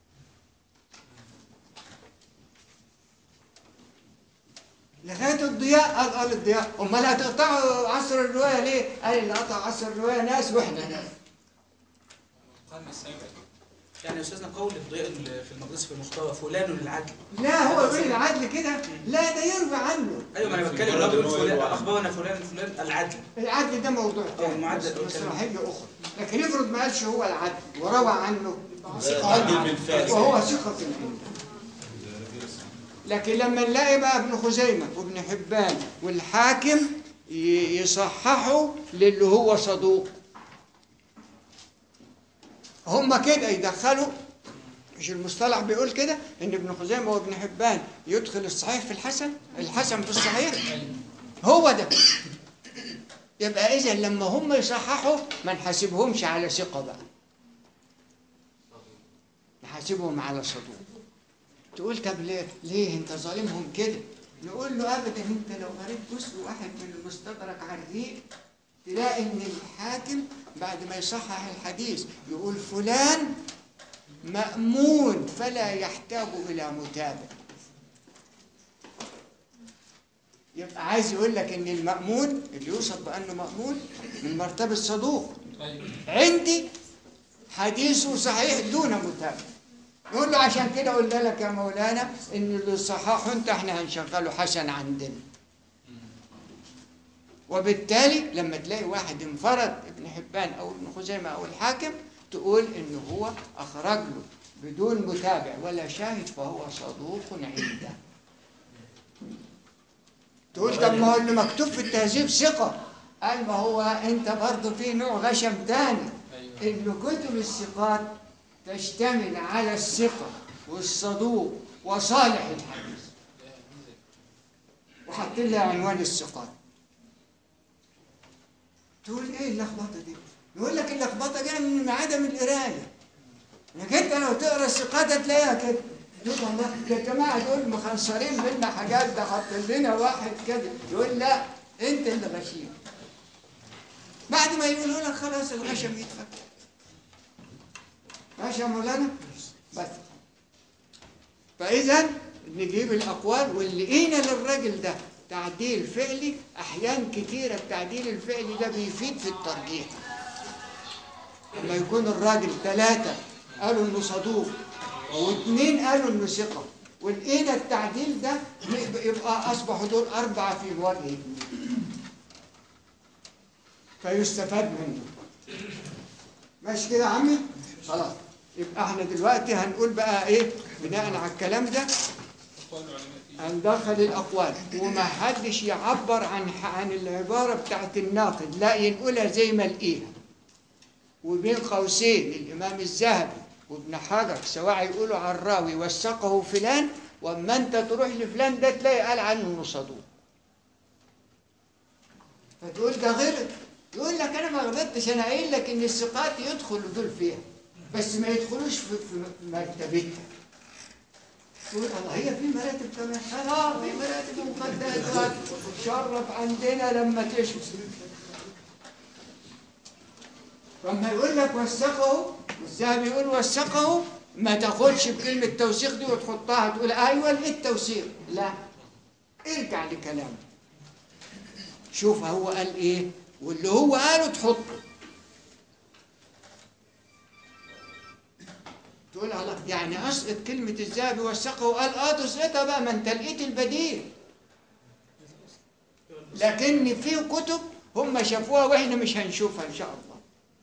لغاية الضياء قال قال الضياء امال هتقطعوا عصر الرواية ليه؟ قال اللي قطع عصر الرواية ناس واحنا ناس قال السابع يعني يا استاذنا قول الضياء في المقدس في المختار فلان للعدل لا هو يقول العدل كده لا ده يرجع عنه ايوه ما انا بتكلم الراجل يقول فلان اخبرنا فلان فلان العدل العدل ده موضوع اه، تاني المعدل مس- أو مسرحية أخرى لكن افرض ما قالش هو العدل وروى عنه عدل من فارس وهو ثقة عنده لكن لما نلاقي بقى ابن خزيمة وابن حبان والحاكم ي- يصححوا للي هو صدوق هم كده يدخلوا مش المصطلح بيقول كده ان ابن خزيمة وابن حبان يدخل الصحيح في الحسن الحسن في الصحيح هو ده يبقى اذا لما هم يصححوا ما نحاسبهمش على ثقة بقى نحاسبهم على صدوق تقول طب ليه ليه انت ظالمهم كده نقول له ابدا انت لو قريت جزء واحد من المستدرك على الريق تلاقي ان الحاكم بعد ما يصحح الحديث يقول فلان مأمون فلا يحتاج إلى متابع يبقى عايز يقول لك ان المأمون اللي يوصف بأنه مأمون من مرتبة صدوق ايوه عندي حديثه صحيح دون متابع نقول له عشان كده قلنا لك يا مولانا ان اللي صححه انت احنا هنشغله حسن عندنا وبالتالي لما تلاقي واحد انفرد ابن حبان او ابن خزيمه او الحاكم تقول ان هو اخرج له بدون متابع ولا شاهد فهو صدوق عنده تقول طب ما هو اللي مكتوب في التهذيب ثقه قال ما هو انت برضه في نوع غشم تاني ايوه ان كتب الثقات تشتمل على الثقه والصدوق وصالح الحديث وحاطين لها عنوان الثقات تقول ايه اللخبطه دي يقول لك اللخبطه جايه من عدم القرايه انك انت لو تقرا الثقات هتلاقيها كده تقول والله ده الجماعه دول مخنصرين منا حاجات ده حاطين لنا واحد كده يقول لا انت اللي غشيم بعد ما يقولوا لك خلاص الغشم يتفك ماشي يا مولانا بس فاذا نجيب الاقوال واللي لقينا للراجل ده تعديل فعلي احيان كتيره التعديل الفعلي ده بيفيد في الترجيح لما يكون الراجل ثلاثه قالوا انه صدوق واثنين قالوا انه ثقه ولقينا التعديل ده يبقى اصبحوا دول اربعه في وجه اثنين فيستفاد منه ماشي كده يا عمي خلاص يبقى احنا دلوقتي هنقول بقى ايه بناء على الكلام ده هندخل الاقوال وما حدش يعبر عن عن العباره بتاعت الناقد لا ينقلها زي ما لقيها وبين قوسين الامام الذهبي وابن حجر سواء يقولوا عن الراوي وثقه فلان واما انت تروح لفلان ده تلاقي قال عنه انه صدوق فتقول ده غلط يقول لك انا ما غلطتش انا قايل لك ان الثقات يدخلوا دول فيها بس ما يدخلوش في في مرتبتها تقول الله هي في مراتب كمان اه في مراتب مقدسات شرف عندنا لما تشوف فما يقول لك وثقه والذهبي يقول وثقه ما تاخدش بكلمة توثيق دي وتحطها تقول ايوه ايه التوثيق لا ارجع لكلامه شوف هو قال ايه واللي هو قاله تحطه تقول الله يعني اسقط كلمة الذهبي وثقه وقال اه تسقطها بقى ما انت لقيت البديل لكن في كتب هم شافوها واحنا مش هنشوفها ان شاء الله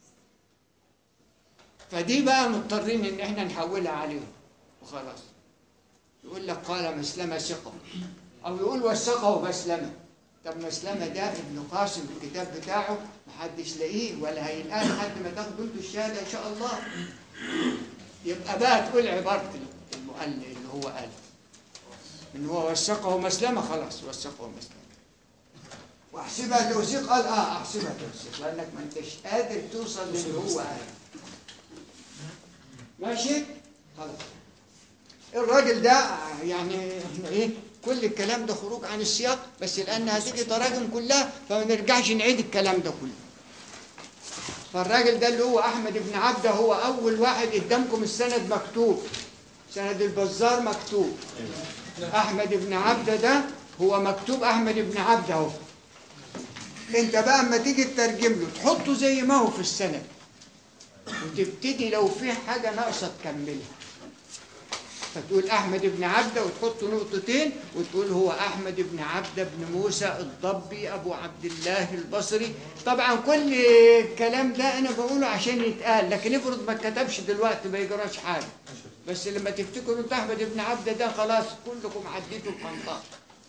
فدي بقى مضطرين ان احنا نحولها عليهم وخلاص يقول لك قال مسلمة ثقة او يقول وثقه مسلمة طب مسلمة ده ابن قاسم الكتاب بتاعه محدش لاقيه ولا هيلقاه لحد ما تاخدوا انتوا الشهادة ان شاء الله يبقى بقى تقول عبارة المؤلف اللي هو قال ان هو وثقه مسلمة خلاص وثقه مسلمة واحسبها توثيق قال اه احسبها توثيق لانك ما انتش قادر توصل للي هو قال ماشي خلاص الراجل ده يعني احنا ايه كل الكلام ده خروج عن السياق بس لان هتيجي تراجم كلها فما نرجعش نعيد الكلام ده كله فالراجل ده اللي هو احمد بن عبده هو اول واحد قدامكم السند مكتوب سند البزار مكتوب احمد بن عبده ده هو مكتوب احمد بن عبده اهو انت بقى اما تيجي تترجم له تحطه زي ما هو في السند وتبتدي لو في حاجه ناقصه تكملها فتقول احمد بن عبده وتحط نقطتين وتقول هو احمد بن عبده بن موسى الضبي ابو عبد الله البصري طبعا كل الكلام ده انا بقوله عشان يتقال لكن افرض ما اتكتبش دلوقتي ما يجراش حاجه بس لما تفتكروا انت احمد بن عبده ده خلاص كلكم عديتوا القنطار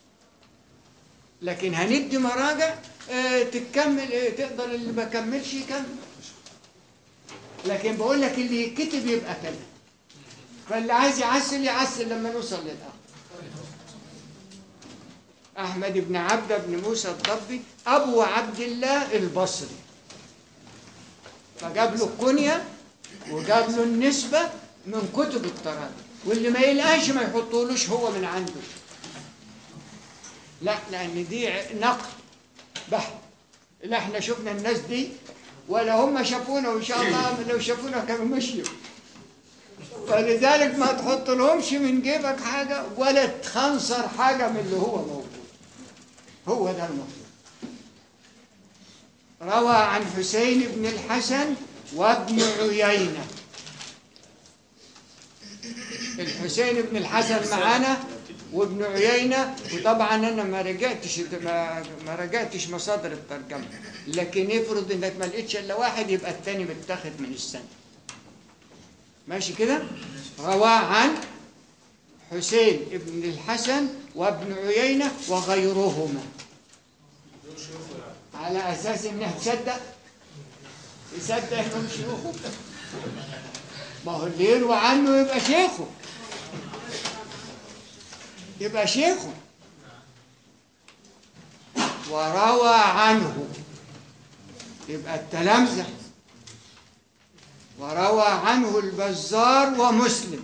لكن هندي مراجع آه، تكمل آه، تقدر اللي ما كملش يكمل لكن بقول لك اللي يتكتب يبقى كده فاللي عايز يعسل يعسل لما نوصل للآخر أحمد بن عبده بن موسى الضبي أبو عبد الله البصري فجاب له الكنية وجاب له النسبة من كتب التراجم واللي ما يلقاش ما يحطولوش هو من عنده لا لأن دي ع- نقد بحت لا احنا شفنا الناس دي ولا هم شافونا وإن شاء الله لو شافونا كانوا مشيوا فلذلك ما تحط لهمش من جيبك حاجة ولا تخنصر حاجة من اللي هو موجود هو ده المطلوب روى عن حسين بن الحسن وابن عيينة الحسين بن الحسن معانا وابن عيينة وطبعا انا ما رجعتش ما, ما رجعتش مصادر الترجمة لكن افرض انك ما لقيتش الا واحد يبقى التاني متاخد من السنة ماشي كده رواه عن حسين ابن الحسن وابن عيينة وغيرهما على أساس إنه تصدق يصدق إنهم شيوخه ما هو اللي يروى عنه يبقى شيخه يبقى شيخه وروى عنه يبقى التلامذة وروى عنه البزار ومسلم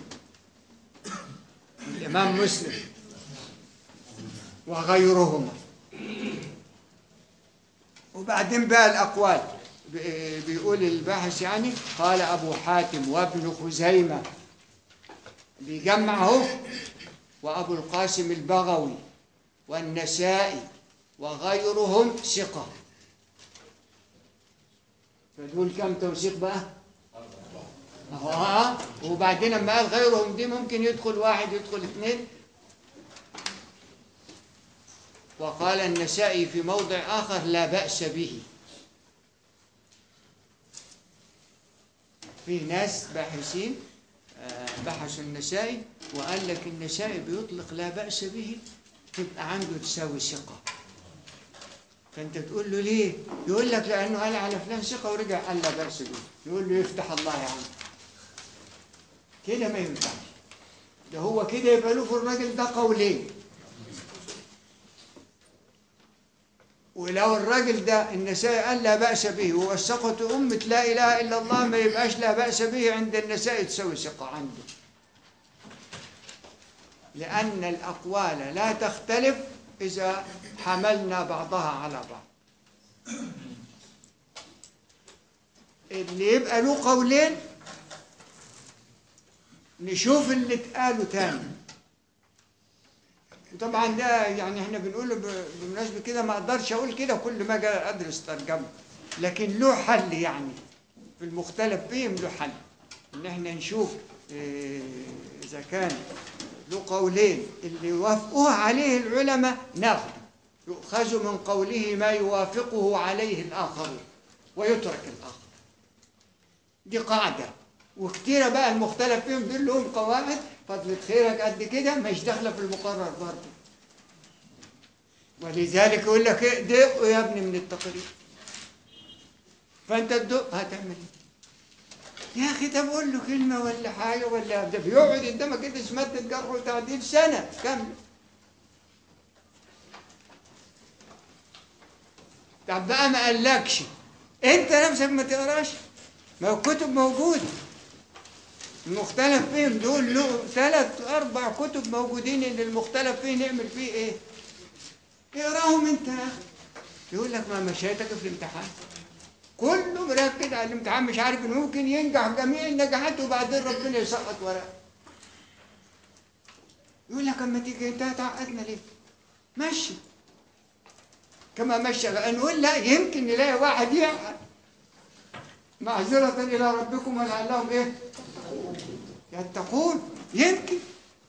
الإمام مسلم وغيرهما وبعدين بقى الأقوال بي- بيقول الباحث يعني قال أبو حاتم وابن خزيمة بيجمع اهو وأبو القاسم البغوي والنسائي وغيرهم ثقة فدول كم توثيق بقى؟ اهو ها وبعدين لما قال غيرهم دي ممكن يدخل واحد يدخل اثنين وقال النسائي في موضع آخر لا بأس به في ناس باحثين آه، بحثوا النسائي وقال لك النسائي بيطلق لا بأس به تبقى عنده تساوي ثقة فانت تقول له ليه؟ يقول لك لأنه قال على فلان ثقة ورجع قال لا بأس به يقول له يفتح الله عنه كده ما ينفعش ده هو كده يبقى له في الراجل ده قولين ولو الراجل ده النسائي قال لا بأس به ووثقته أمة لا إله إلا الله ما يبقاش لا بأس به عند النسائي تسوي ثقة عنده لأن الأقوال لا تختلف إذا حملنا بعضها على بعض اللي يبقى له قولين نشوف اللي اتقالوا تاني وطبعا ده يعني احنا بنقول ب- بمناسبة كده ما اقدرش اقول كده كل ما اجي ادرس ترجمة لكن له حل يعني في المختلف فيهم له حل ان احنا نشوف اه، اذا كان له قولين اللي يوافقوه عليه العلماء ناخده يؤخذ من قوله ما يوافقه عليه الاخرون ويترك الاخر دي قاعدة وكتيرة بقى المختلف فيهم دول لهم قواعد فضلة خيرك قد كده مش داخلة في المقرر برضه ولذلك يقول لك ايه دقوا يا ابني من التقرير فانت تدق هتعمل ايه؟ يا اخي طب قول له كلمة ولا حاجة ولا ده بيقعد قدامك كده اسمات الجرح وتعديل سنة كاملة طب بقى ما قالكش انت نفسك ما تقراش ما هو الكتب موجودة المختلف فيهم دول له ثلاث اربع كتب موجودين ان المختلف فيه نعمل فيه ايه اقراهم انت يا اخي يقول لك ما مشيتك في الامتحان كله مركز على الامتحان مش عارف انه ممكن ينجح جميع النجاحات وبعدين ربنا يسقط ورقه يقول لك اما تيجي انت تعقدنا ليه مشي كما مشى نقول لا يمكن نلاقي واحد يعقد معذرة إلى ربكم ولعلهم إيه؟ يتقون يمكن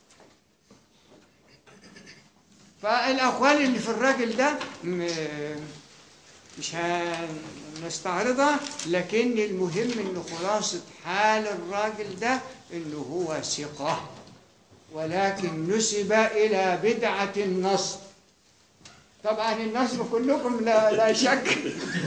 فالأقوال اللي في الراجل ده م- مش هنستعرضها لكن المهم إن خلاصة حال الراجل ده إنه هو ثقة ولكن نسب إلى بدعة النصب طبعا النصب كلكم لا, لا شك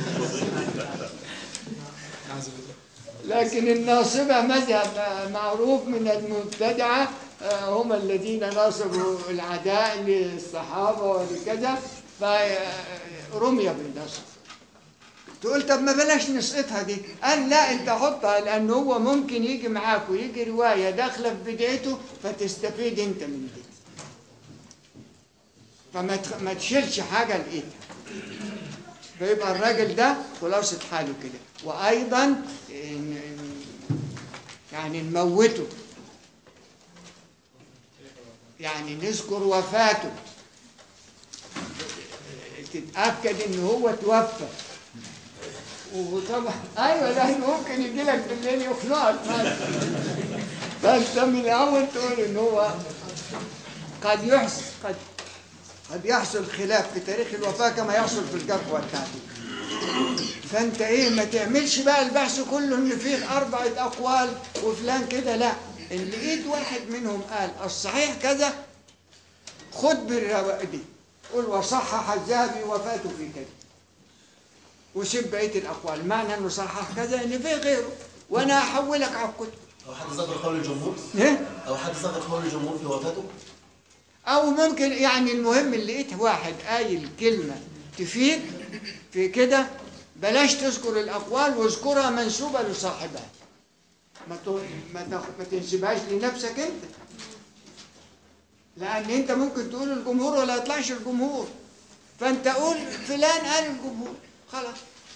لكن الناصبة مذهب معروف من المبتدعة آه، هم الذين نصبوا العداء للصحابة ولكذا فرمي بالنصب تقول طب ما بلاش نسقطها دي قال لا انت حطها لان هو ممكن يجي معاك ويجي رواية داخلة في بدايته فتستفيد انت من دي فما تخ- ما تشيلش حاجة لقيتها فيبقى الراجل ده خلاصة حاله كده وأيضا ن- ن- يعني نموته يعني نذكر وفاته تتأكد إن هو توفى وطبعا أيوة لأنه ممكن يجي لك بالليل يخنقك مثلا فأنت من الأول تقول إن هو قد يحصل قد قد يحصل خلاف في تاريخ الوفاة كما يحصل في الجرح والتعديل فانت ايه ما تعملش بقى البحث كله ان فيه اربعة اقوال وفلان كده لا ان لقيت واحد منهم قال الصحيح كذا خد بالرواق دي قول وصحح الذهبي وفاته في كذا وسيب بقية الاقوال معنى انه صحح كذا ان فيه غيره وانا احولك على الكتب أو حد ذكر قول الجمهور إيه؟ أو حد ذكر قول الجمهور في وفاته او ممكن يعني المهم اللي لقيت واحد قايل كلمه تفيد في كده بلاش تذكر الاقوال واذكرها منسوبه لصاحبها ما ت- ما تاخ- ما تنسبهاش لنفسك انت لان انت ممكن تقول الجمهور ولا يطلعش الجمهور فانت قول فلان قال الجمهور خلاص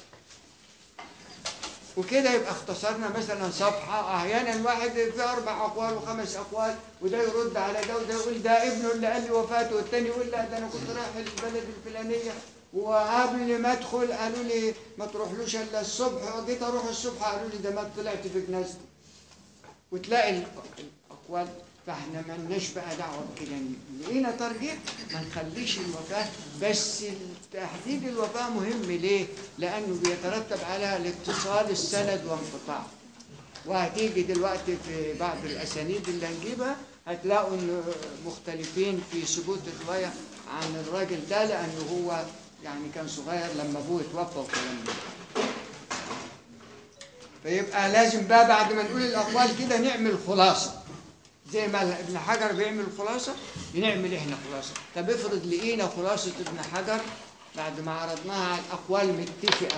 وكده يبقى اختصرنا مثلا صفحة أحيانا واحد في أربع أقوال وخمس أقوال وده يرد على ده وده يقول ده ابنه اللي قال لي وفاته والتاني يقول لا ده أنا كنت رايح البلد الفلانية وقبل ما أدخل قالوا لي ما تروحلوش إلا الصبح وجيت أروح الصبح قالوا لي ده ما طلعت في جنازتي وتلاقي ال- الأقوال فاحنا ما لناش بقى دعوه بكده لقينا ترجيح ما نخليش الوفاه بس تحديد الوفاه مهم ليه؟ لانه بيترتب على الاتصال السند وانقطاعه وهتيجي دلوقتي في بعض الاسانيد اللي هنجيبها هتلاقوا ان مختلفين في ثبوت الروايه عن الراجل ده لانه هو يعني كان صغير لما ابوه توفى وكلام ده فيبقى لازم بقى بعد ما نقول الاقوال كده نعمل خلاصه زي ما ابن حجر بيعمل خلاصه نعمل احنا خلاصه طب افرض لقينا خلاصه ابن حجر بعد ما عرضناها على الاقوال متفقه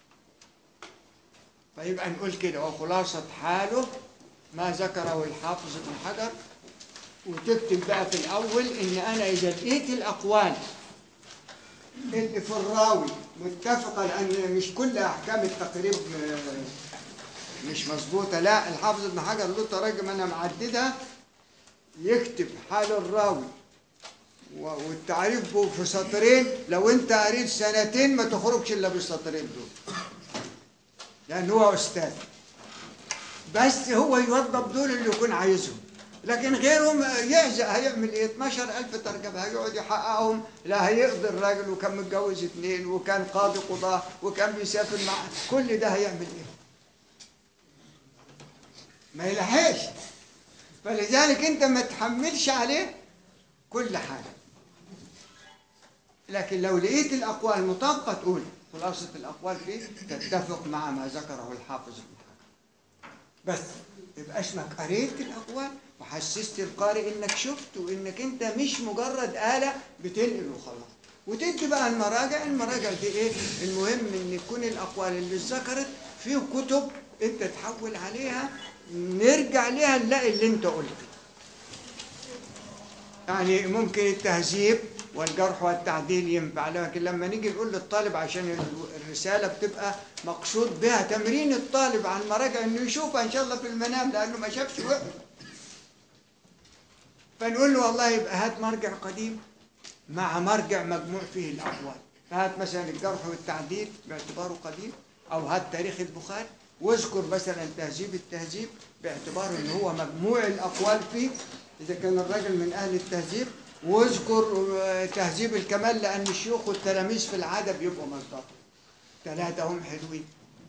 فيبقى نقول كده وخلاصه حاله ما ذكره الحافظ ابن حجر وتكتب بقى في الاول ان انا اذا لقيت الاقوال اللي في الراوي متفقه لان مش كل احكام التقريب آه، مش مظبوطه لا الحافظ ابن حجر له تراجم انا معددها يكتب حال الراوي و- والتعريف به في سطرين لو انت قريت سنتين ما تخرجش الا بالسطرين دول لان هو استاذ بس هو يوظف دول اللي يكون عايزهم لكن غيرهم يعزق هيعمل ايه 12000 ترجمه هيقعد يحققهم لا هيقضي الراجل وكان متجوز اثنين وكان قاضي قضاه وكان بيسافر مع كل ده هيعمل ايه ما يلحقش فلذلك انت ما تحملش عليه كل حاجه لكن لو لقيت الاقوال مطابقه تقول خلاصه الاقوال فيه تتفق مع ما ذكره الحافظ ابن حجر بس يبقى اسمك قريت الاقوال وحسست القارئ انك شفت وانك انت مش مجرد آلة بتنقل وخلاص وتدي بقى المراجع المراجع دي ايه المهم ان يكون الاقوال اللي اتذكرت في كتب انت تحول عليها نرجع ليها نلاقي اللي انت قلته يعني ممكن التهذيب والجرح والتعديل ينفع لكن لما نيجي نقول للطالب عشان ال- الرسالة بتبقى مقصود بها تمرين الطالب على المراجع انه يشوفها ان شاء الله في المنام لانه ما شافش وقت فنقول له والله يبقى هات مرجع قديم مع مرجع مجموع فيه الأقوال فهات مثلا الجرح والتعديل باعتباره قديم أو هات تاريخ البخاري واذكر مثلا تهذيب التهذيب باعتباره ان هو مجموع الأقوال فيه إذا كان الراجل من أهل التهذيب واذكر آه، تهذيب الكمال لأن الشيوخ والتلاميذ في العادة بيبقوا مصدر ثلاثة هم حلوين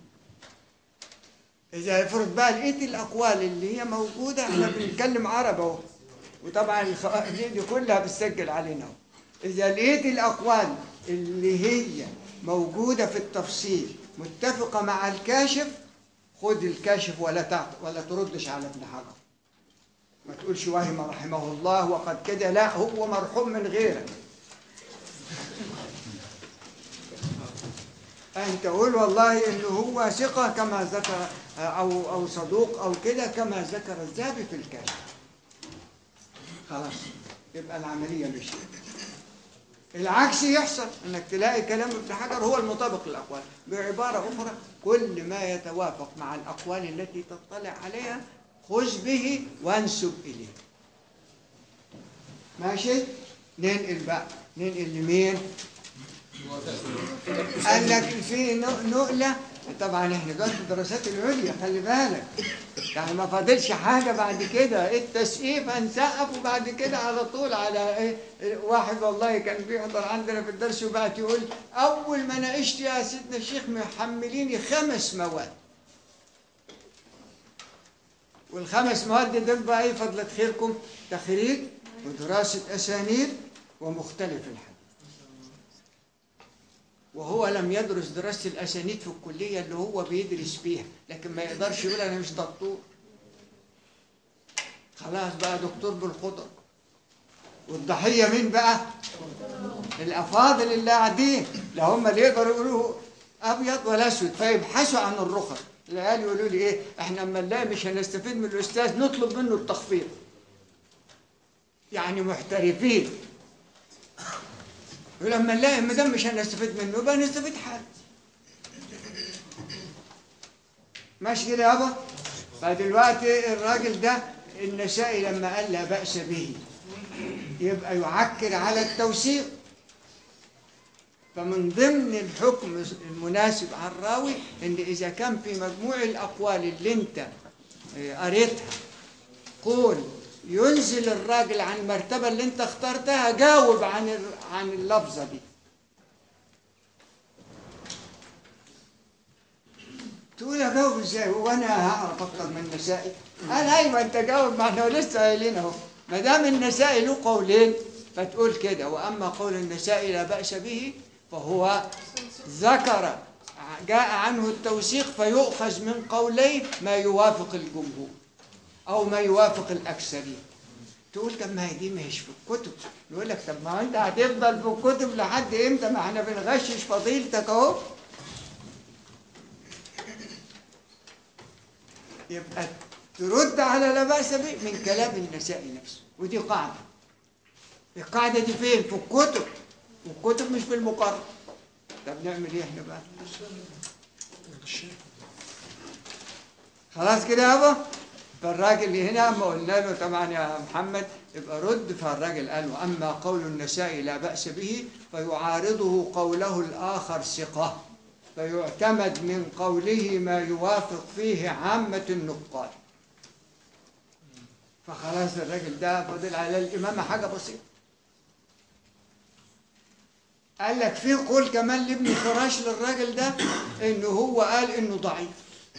إذا افرض بقى لقيت الأقوال اللي هي موجودة احنا بنتكلم عربي أهو وطبعا الخ- دي دي كلها بتسجل علينا أهو. إذا لقيت الأقوال اللي هي موجودة في التفصيل متفقة مع الكاشف خد الكاشف ولا تعط ولا تردش على ابن حجر ما تقولش وهم رحمه الله وقد كده لا هو مرحوم من غيرك أنت قول والله إنه هو ثقة كما ذكر أو أو صدوق أو كده كما ذكر الذهبي في الكاشف خلاص يبقى العملية مشيت العكس يحصل انك تلاقي كلام ابن حجر هو المطابق للاقوال بعباره اخرى كل ما يتوافق مع الاقوال التي تطلع عليها خذ به وانسب اليه ماشي ننقل بقى ننقل لمين قال لك في نق- نقله طبعا احنا دلوقتي في الدراسات العليا خلي بالك يعني ما فاضلش حاجه بعد كده التسقيف هنسقف وبعد كده على طول على ايه واحد والله كان بيحضر عندنا في الدرس وبعت يقول اول ما ناقشت يا سيدنا الشيخ محمليني خمس مواد والخمس مواد دول بقى ايه فضلة خيركم تخريج ودراسة اسانيد ومختلف الحديث وهو لم يدرس دراسة الأسانيد في الكلية اللي هو بيدرس فيها لكن ما يقدرش يقول أنا مش دكتور خلاص بقى دكتور بالخضر والضحية مين بقى؟ الأفاضل اللي قاعدين لا هم اللي يقدروا يقولوا أبيض ولا أسود فيبحثوا عن الرخص العيال يقولوا لي إيه إحنا أما نلاقي مش هنستفيد من الأستاذ نطلب منه التخفيض يعني محترفين ولما نلاقي ما دام مش هنستفيد منه يبقى نستفيد حاجه ماشي كده يابا فدلوقتي الراجل ده النسائي لما قال لا بأس به يبقى يعكر على التوثيق فمن ضمن الحكم المناسب على الراوي ان اذا كان في مجموع الاقوال اللي انت آه، قريتها قول ينزل الراجل عن المرتبة اللي انت اخترتها جاوب عن ال- عن اللفظة دي تقول اجاوب ازاي وانا هعرف اكتر من النسائي قال ايوه انت جاوب ما احنا لسه قايلين اهو ما دام النسائي له قولين فتقول كده واما قول النسائي لا باس به فهو ذكر جاء عنه التوثيق فيؤخذ من قولين ما يوافق الجمهور او ما يوافق الاكثرين تقول طب ما هي دي مش في الكتب يقول لك طب ما هو انت هتفضل في الكتب لحد امتى ما احنا بنغشش فضيلتك اهو يبقى ترد على لا باس به من كلام النسائي نفسه ودي قاعده القاعده دي فين في الكتب والكتب مش في المقرر طب نعمل ايه احنا بقى خلاص كده يابا فالراجل هنا ما قلنا له طبعا يا محمد يبقى رد فالراجل قال واما قول النسائي لا باس به فيعارضه قوله الاخر ثقه فيعتمد من قوله ما يوافق فيه عامه النقاد فخلاص الراجل ده فضل على الامامه حاجه بسيطه قال لك في قول كمان لابن خراش للراجل ده انه هو قال انه ضعيف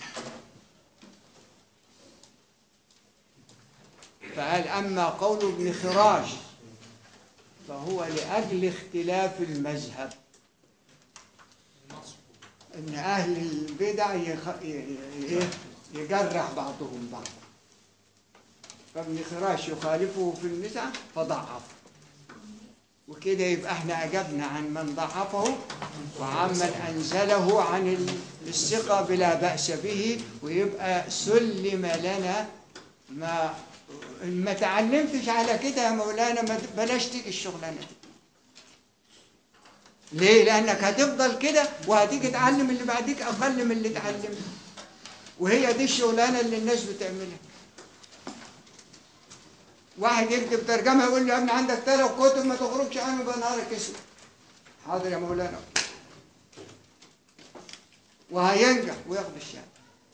فقال أما قول ابن خراش فهو لأجل اختلاف المذهب إن أهل البدع يخ... ي- ي- ي- يجرح بعضهم بعضا فابن خراش يخالفه في النزع فضعف وكده يبقى احنا أجبنا عن من ضعفه وعمن أنزله عن ال- الثقة بلا بأس به ويبقى سلم لنا ما ما تعلمتش على كده يا مولانا ما ت- بلاش تيجي الشغلانة دي ليه؟ لأنك هتفضل كده وهتيجي تعلم اللي بعديك أقل من اللي اتعلمته وهي دي الشغلانة اللي الناس بتعملها واحد يكتب ترجمة يقول لي يا ابني عندك ثلاث كتب ما تخرجش عنه يبقى نهارك اسود حاضر يا مولانا وهينجح وياخد الشهادة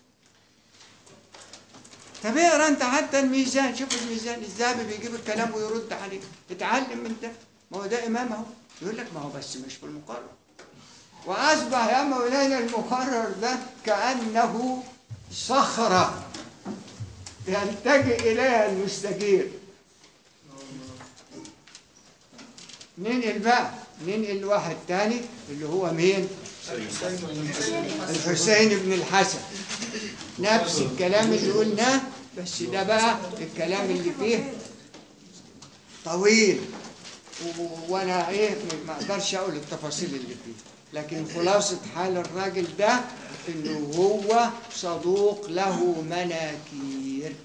طب اقرا انت حتى الميزان شوف الميزان الذهبي بيجيب الكلام ويرد عليه اتعلم من ده ما هو ده امام اهو يقول لك ما هو بس مش في المقرر واصبح يا مولانا المقرر ده كانه صخره يلتجئ اليها المستجير ننقل بقى ننقل لواحد تاني اللي هو مين الحسين بن الحسن نفس الكلام اللي قلناه بس ده بقى الكلام اللي فيه طويل و- وانا ايه ما اقدرش اقول التفاصيل اللي فيه لكن خلاصة حال الراجل ده انه هو صدوق له مناكير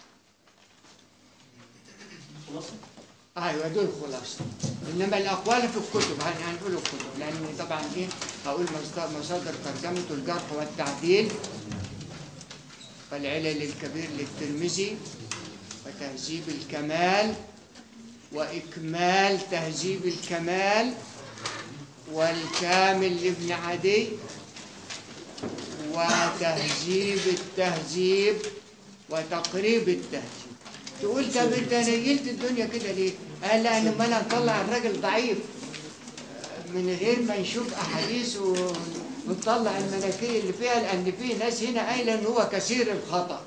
ايوه دول خلاصه انما الاقوال في الكتب هن- هنقول الكتب لان طبعا ايه هقول مصدر مصادر ترجمته الجرح والتعديل والعلل الكبير للترمذي وتهذيب الكمال واكمال تهذيب الكمال والكامل لابن عدي وتهذيب التهذيب وتقريب التهذيب تقول طب انت نيلت الدنيا كده ليه؟ قال لان ما انا نطلع الراجل ضعيف من غير ما نشوف احاديث و- ونطلع المناكير اللي فيها لان في ناس هنا قايله ان هو كثير الخطا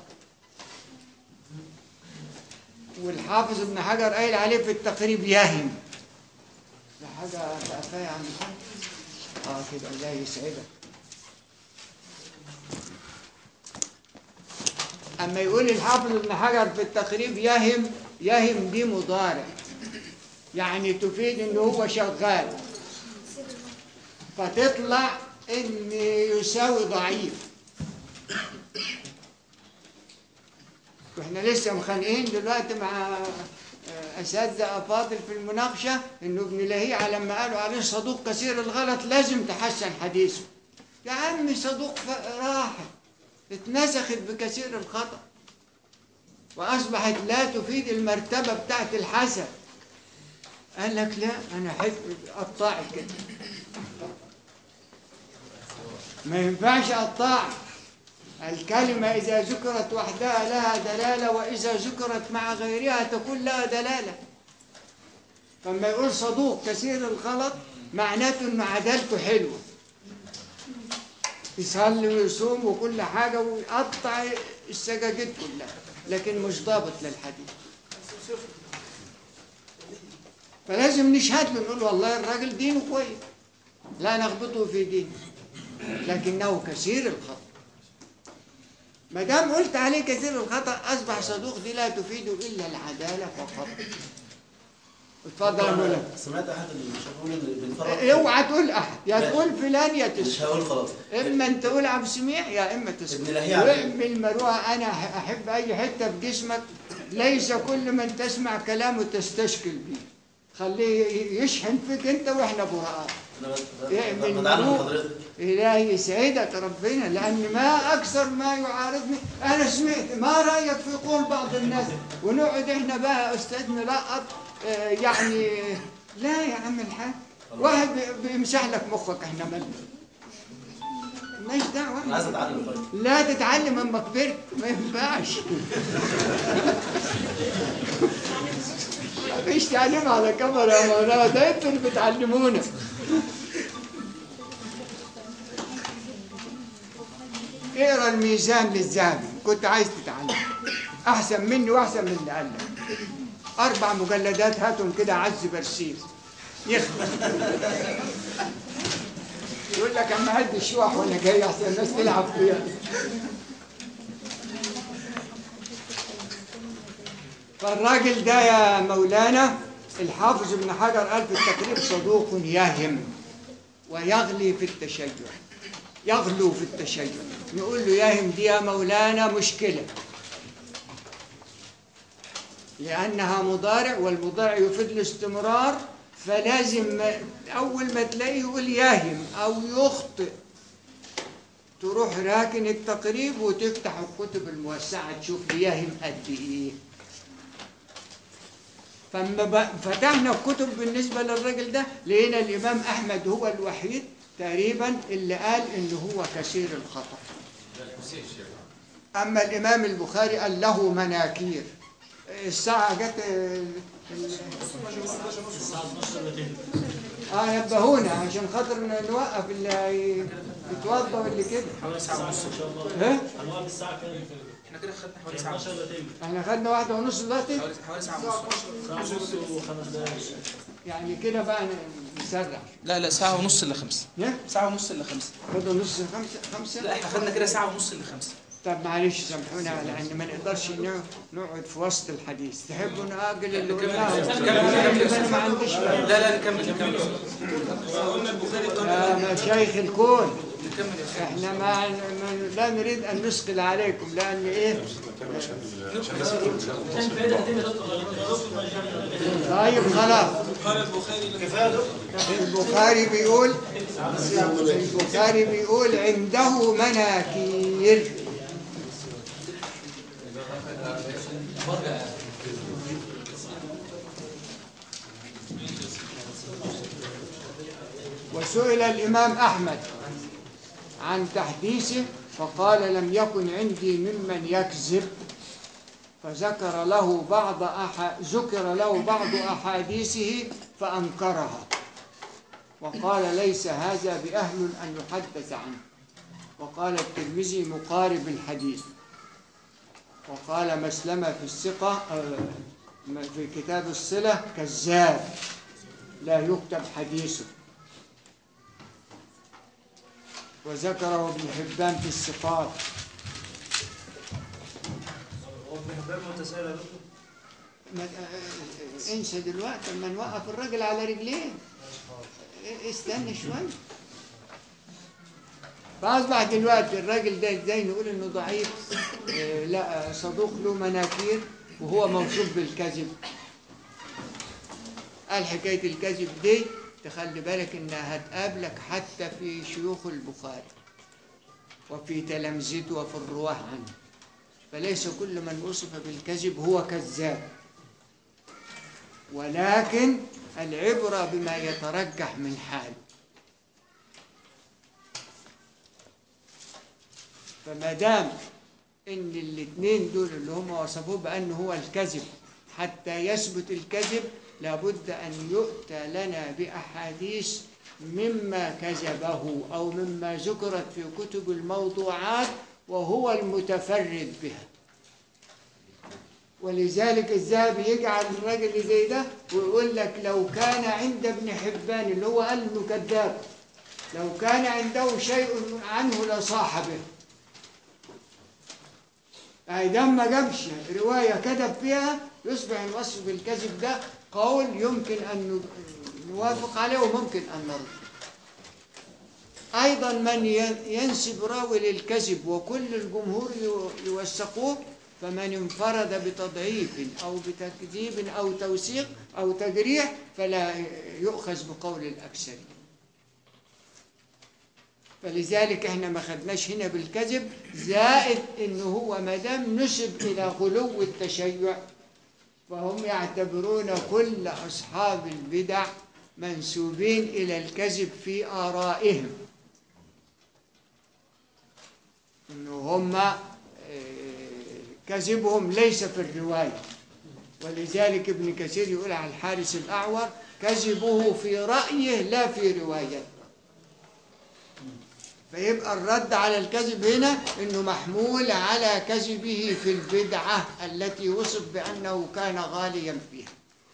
والحافظ ابن حجر قايل عليه في التقريب يهم ده حاجه كفايه يا عم الحاج. اه كده الله يسعدك أما يقول الحافظ ابن حجر في التقريب يهم يهم دي مضارع يعني تفيد إن هو شغال فتطلع إن يساوي ضعيف واحنا لسه مخانقين دلوقتي مع آه، اساتذه افاضل في المناقشه انه ابن لهيعه لما قالوا عليه صدوق كثير الغلط لازم تحسن حديثه يا عمي صدوق ف- راحت اتنسخت بكثير الخطأ وأصبحت لا تفيد المرتبة بتاعت الحسن قال لك لا أنا أحب أقطع كده ما ينفعش أقطع الكلمة إذا ذكرت وحدها لها دلالة وإذا ذكرت مع غيرها تكون لها دلالة فما يقول صدوق كثير الغلط معناته إن عدالته حلوة يصلي ويصوم وكل حاجة ويقطع السجاجيد كلها لكن مش ضابط للحديث فلازم نشهد له نقول والله الراجل دينه كويس لا نغبطه في دينه لكنه كثير الخطأ ما دام قلت عليه كثير الخطأ أصبح صدوق دي لا تفيد إلا العدالة فقط اتفضل يا مولانا سمعت احد الشيخ بيقول ان بنفرق اوعى تقول أحد يا تقول فلان يا مش تسكت هقول خلاص اما انت تقول عبد السميع يا اما تسكت ابن لهيعة عليه. واعمل مروءه انا احب اي حته في جسمك ليس كل من تسمع كلامه تستشكل به خليه يشحن فيك انت واحنا براء انا اعمل بتعلم من مروءه حضرتك إلهي يسعدك ربنا لأن ما أكثر ما يعارضني أنا سمعت ما رأيك في قول بعض الناس ونقعد إحنا بقى أستاذ نلقط آه، يعني لا يا عم الحاج واحد بي- بيمسح لك مخك إحنا مالنا مالناش دعوة انا عايز اتعلم طيب لا تتعلم اما كبرت ما ينفعش مفيش تعليم على كاميرا يا مولانا ده انتوا اللي بتعلمونا اقرا الميزان للذهبي كنت عايز تتعلم احسن مني واحسن من اللي قالك اربع مجلدات هاتهم كده عز برسيم يخلص يقول لك اما هدي الشوح وانا جاي احسن الناس تلعب فيها فالراجل ده يا مولانا الحافظ ابن حجر قال في التقريب صدوق يهم ويغلي في التشيع يغلو في التشيع نقول له ياهم دي يا مولانا مشكلة لأنها مضارع والمضارع يفيد الاستمرار فلازم ما- أول ما تلاقيه يقول ياهم أو يخطئ تروح راكن التقريب وتفتح الكتب الموسعة تشوف ياهم قد إيه فما ب- فتحنا الكتب بالنسبة للراجل ده لقينا الإمام أحمد هو الوحيد تقريبا اللي قال إن هو كثير الخطأ الحسين شيخ أما الإمام البخاري قال له مناكير الساعة جت ال- ال- اه نبهونا عشان خاطر ن- نوقف اللي هي- يتوضا واللي كده حوالي ساعة ونص إن شاء الله ها الوقت الساعة كام؟ احنا كده خدنا حوالي ساعة ونص 12 دقيقة احنا خدنا واحدة ونص دلوقتي حوالي حوالي ساعة ونص ساعة ونص وخمس دقايق يعني كده بقى ن- نسرع لا لا ساعة ونص إلا خمسة ها ساعة ونص إلا خمسة خدوا نص خمسة خمسة لا احنا خدنا كده ساعة ونص إلا خمسة طب معلش سامحونا على ان ما نقدرش نع- نقعد في وسط الحديث تحبوا نأجل اللي قلناه انا ما عنديش لا لا نكمل نكمل قلنا البخاري قال يا مشايخ الكون نكمل يا شيخ احنا ما ما- لا نريد ان نثقل عليكم لان ايه عشان الفائدة هتبقى دكتور طيب خلاص قال البخاري البخاري بيقول البخاري بيقول عنده مناكير وسئل الإمام أحمد عن تحديثه فقال لم يكن عندي ممن يكذب فذكر له بعض أح... ذكر له بعض أحاديثه فأنكرها وقال ليس هذا بأهل أن يحدث عنه وقال الترمذي مقارب الحديث وقال مسلمة في الثقة آه، في كتاب الصلة كذاب لا يكتب حديثه وذكره ابن حبان في الصفات هو ابن حبان متسائل يا دكتور ما- آه، آه، انسى دلوقتي لما نوقف الراجل على رجليه استنى شوية فأصبح دلوقتي الراجل ده ازاي نقول انه ضعيف آه، لا صدوق له مناكير وهو موصوف بالكذب قال حكاية الكذب دي تخلي بالك انها هتقابلك حتى في شيوخ البخاري وفي تلامذته وفي الرواه عنه فليس كل من وصف بالكذب هو كذاب ولكن العبرة بما يترجح من حال فما دام ان الاثنين دول اللي هم وصفوه بانه هو الكذب حتى يثبت الكذب لابد ان يؤتى لنا باحاديث مما كذبه او مما ذكرت في كتب الموضوعات وهو المتفرد بها ولذلك الذهبي يجعل الراجل اللي زي ده ويقول لك لو كان عند ابن حبان اللي هو قال انه كذاب لو كان عنده شيء عنه لصاح به يعني ده ما جابش رواية كذب فيها يصبح الوصف بالكذب ده قول يمكن أن نوافق عليه وممكن أن نرد أيضا من ينسب راوي للكذب وكل الجمهور يوثقوه فمن انفرد بتضعيف أو بتكذيب أو توثيق أو تجريح فلا يؤخذ بقول الأكثرين فلذلك احنا ما خدناش هنا بالكذب زائد انه هو ما دام نسب الى غلو التشيع فهم يعتبرون كل اصحاب البدع منسوبين الى الكذب في ارائهم انه هم آه، كذبهم ليس في الروايه ولذلك ابن كثير يقول على الحارس الاعور كذبه في رايه لا في روايته فيبقى الرد على الكذب هنا انه محمول على كذبه في البدعه التي وصف بانه كان غاليا فيها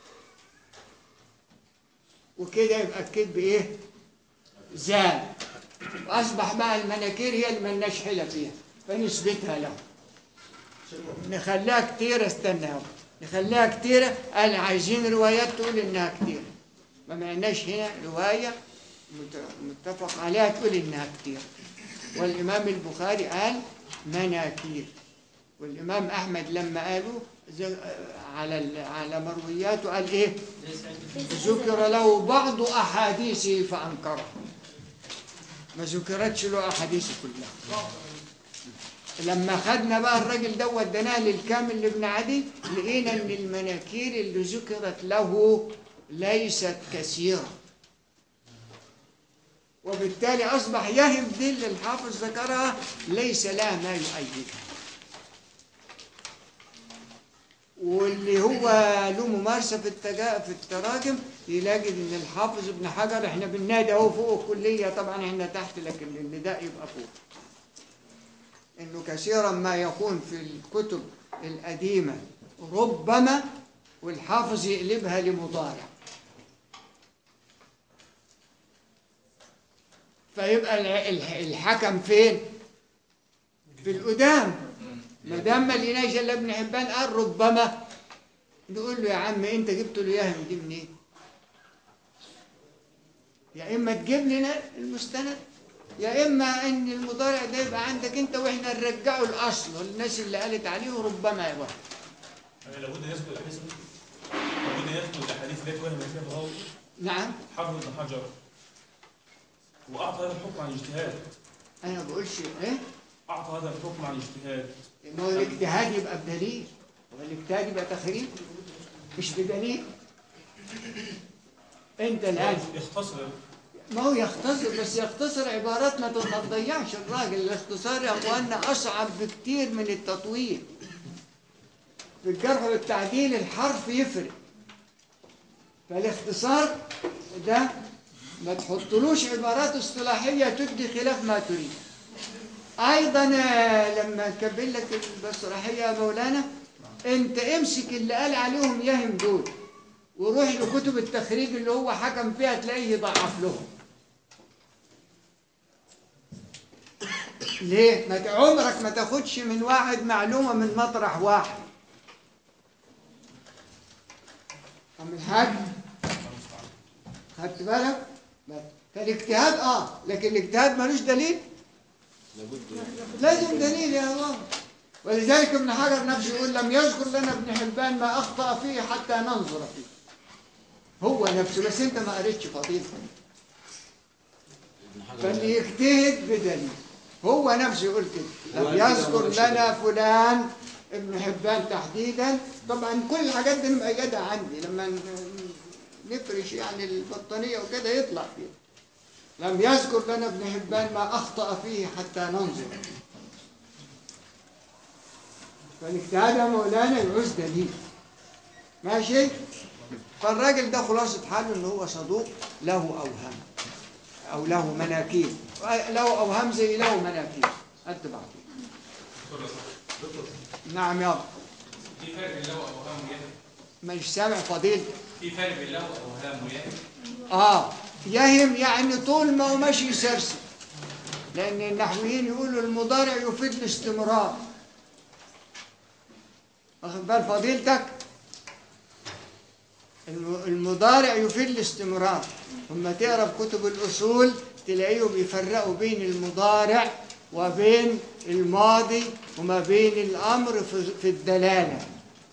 وكده يبقى الكذب ايه زاد واصبح بقى المناكير هي اللي ملناش حيله فيها فنثبتها له نخليها كتير استنى اهو نخليها كتيرة قال عايزين روايات تقول انها كتيرة ما معناش هنا رواية مت- متفق عليها تقول إنها كتير والإمام البخاري قال مناكير والإمام أحمد لما قالوا ز- على ال- على مروياته قال إيه ذكر له بعض أحاديثه فأنكرها ما ذكرتش له أحاديثه كلها لما خدنا بقى الراجل ده وديناه للكامل لابن عدي لقينا ان المناكير اللي ذكرت له ليست كثيره وبالتالي اصبح يهم دي اللي الحافظ ذكرها ليس لها ما يؤيدها واللي هو له ممارسه في التجا... في التراجم يلاقي ان الحافظ ابن حجر احنا بالنادي اهو فوق الكليه طبعا احنا تحت لكن النداء يبقى فوق انه كثيرا ما يكون في الكتب القديمه ربما والحافظ يقلبها لمضارع فيبقى الع- الح- الحكم فين في القدام ما دام ما لقيناش الا ابن حبان قال ربما نقول له يا عم انت جبت له ياهم دي منين يا اما تجيب لنا المستند يا اما ان المضارع ده يبقى عندك انت واحنا نرجعه الاصل والناس اللي قالت عليه ربما يا واحد يعني لابد ان يذكر الاحاديث لابد ان يذكر الاحاديث التي وهم فيها الراوي نعم حافظ بن حجر واعطى هذا الحكم عن اجتهاد انا ما بقولش ايه اعطى هذا الحكم عن اجتهاد ما هو الاجتهاد يبقى بدليل والاجتهاد يبقى تخريج مش بدليل انت الان يختصر ما هو يختصر بس يختصر عبارات ما ما تضيعش الراجل الاختصار يا اخوانا اصعب بكتير من التطويل في الجرح والتعديل الحرف يفرق فالاختصار ده ما تحطلوش عبارات اصطلاحيه تدي خلاف ما تريد ايضا آه، لما نكمل لك المسرحيه يا مولانا انت امسك اللي قال عليهم يهم دول وروح لكتب التخريج اللي هو حكم فيها تلاقيه يضعف لهم ليه؟ ما ت- عمرك ما تاخدش من واحد معلومة من مطرح واحد أم الحاج خدت بالك؟ بس. فالاجتهاد اه لكن الاجتهاد ملوش دليل لازم دليل يا الله ولذلك ابن حجر نفسه يقول لم يذكر لنا ابن حبان ما اخطا فيه حتى ننظر فيه هو نفسه بس انت ما قريتش فضيلته فاللي يجتهد بدليل هو نفسه يقول كده لم يذكر لنا فلان ابن حبان تحديدا طبعا كل الحاجات دي مؤيده عندي لما ن- نفرش يعني البطانيه وكده يطلع فيها لم يذكر لنا ابن حبان ما اخطا فيه حتى ننظر فالاجتهاد يا مولانا يعوز دليل ماشي فالراجل ده خلاصة حاله ان هو صدوق له اوهام او له مناكير له اوهام زي له مناكير قد بعض نعم يابا في فرق بين له اوهام ويهم مش سامع فضيل في فرق بين له اوهام ويهم اه يهم يعني طول ما هو ماشي يسرسل لان النحويين يقولوا المضارع يفيد الاستمرار واخد بال فضيلتك الم- المضارع يفيد الاستمرار لما تقرا في كتب الاصول تلاقيهم يفرقوا بين المضارع وبين الماضي وما بين الامر في- في الدلاله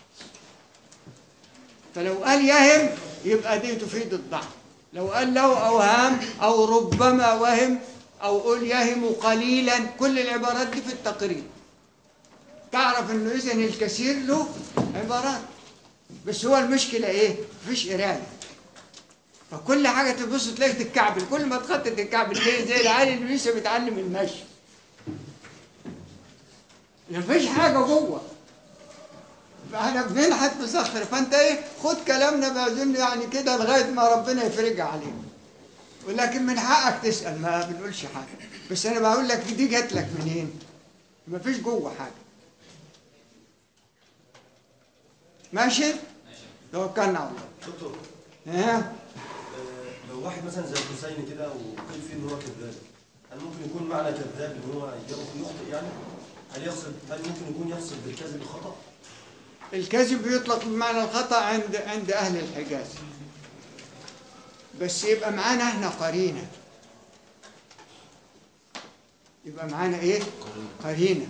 فلو قال يهم يبقى دي تفيد الضعف لو قال له اوهام او ربما وهم او قل يهم قليلا كل العبارات دي في التقريب تعرف انه اذا الكثير له عبارات بس هو المشكله ايه مفيش قرايه فكل حاجه تبص تلاقي تتكعبل كل ما تخطط تتكعبل ليه زي العيال اللي لسه بيتعلم المشي مفيش حاجه جوه فاحنا بننحت بصخر فانت ايه خد كلامنا باذن يعني كده لغايه ما ربنا يفرجها عليك ولكن من حقك تسال ما بنقولش حاجه بس انا بقول لك دي جات لك منين مفيش جوه حاجه ماشي توكلنا على الله دكتور ها آه، لو واحد مثلا زي الحسين كده وقيل فيه ان هو كذاب هل ممكن يكون معنى كذاب ان هو يخطئ يعني؟ هل يقصد هل ممكن يكون يقصد بالكذب الخطأ؟ الكذب يطلق بمعنى الخطأ عند عند أهل الحجاز بس يبقى معانا احنا قرينة يبقى معانا ايه قرينه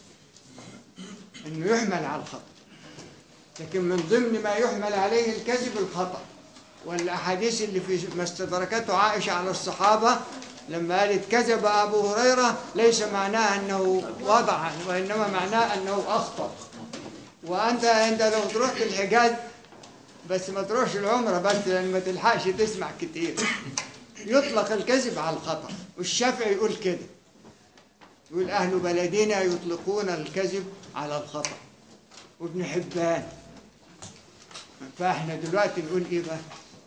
انه يحمل على الخطا لكن من ضمن ما يحمل عليه الكذب الخطا والاحاديث اللي في ما استدركته عائشه على الصحابه لما قالت كذب ابو هريره ليس معناه انه وضع وانما معناه انه اخطا وانت انت لو تروح الحجاز بس ما تروحش العمره بس لان ما تلحقش تسمع كتير يطلق الكذب على الخطا والشافعي يقول كده يقول اهل بلدنا يطلقون الكذب على الخطا وابن حبان فاحنا دلوقتي نقول ايه بقى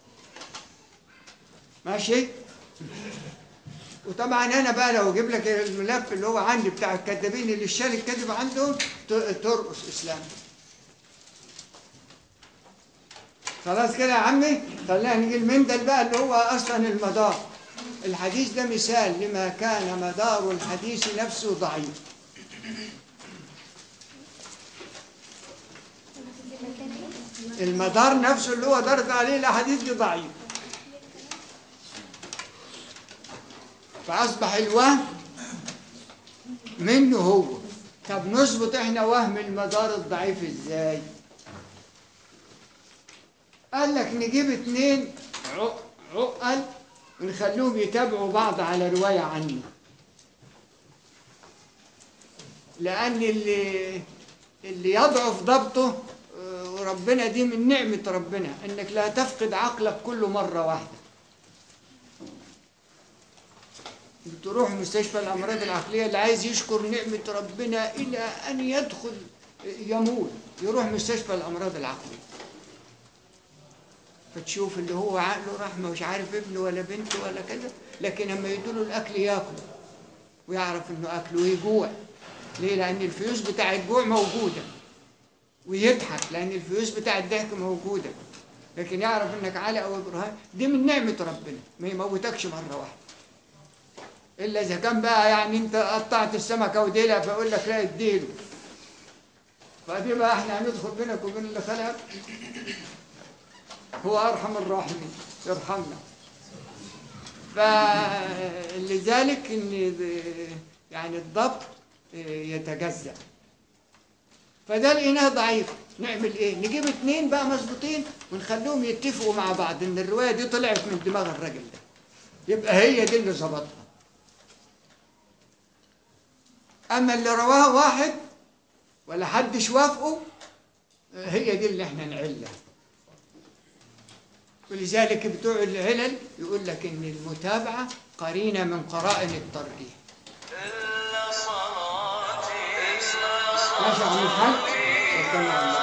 ماشي وطبعا انا بقى لو اجيب لك الملف اللي هو عندي بتاع الكذابين اللي الشارك كذب عندهم ت- ترقص اسلام خلاص كده يا عمي خلينا نيجي المندل بقى اللي هو اصلا المدار الحديث ده مثال لما كان مدار الحديث نفسه ضعيف المدار نفسه اللي هو دارت عليه الاحاديث دي ضعيف فاصبح الوهم منه هو طب نظبط احنا وهم المدار الضعيف ازاي قال لك نجيب اتنين عق- عقل ونخليهم يتابعوا بعض على رواية عنه لأن اللي اللي يضعف ضبطه آه، وربنا دي من نعمة ربنا انك لا تفقد عقلك كل مرة واحدة تروح مستشفى الأمراض العقلية اللي عايز يشكر نعمة ربنا إلى أن يدخل يموت يروح مستشفى الأمراض العقلية فتشوف اللي هو عقله راح مش عارف ابنه ولا بنته ولا كذا لكن لما يدوله الأكل ياكل ويعرف إنه أكله ويجوع ليه؟ لأن الفيوز بتاع الجوع موجودة ويضحك لأن الفيوز بتاع الضحك موجودة لكن يعرف إنك علي أو إبراهيم دي من نعمة ربنا ما يموتكش مرة واحدة إلا إذا كان بقى يعني أنت قطعت السمكة وديلها فيقول لك لا اديله فدي بقى احنا هندخل بينك وبين اللي خلقك هو أرحم الراحمين يرحمنا فلذلك ان يعني الضبط يتجزأ فده لقيناه ضعيف نعمل ايه نجيب اتنين بقى مظبوطين ونخليهم يتفقوا مع بعض ان الروايه دي طلعت من دماغ الراجل ده يبقى هي دي اللي ظبطها اما اللي رواها واحد ولا حدش وافقه هي دي اللي احنا نعلها ولذلك بتوع العلل يقول لك ان المتابعه قرينه من قرائن الترجيح ماشي يا عم الحاج اتفضل يا عم.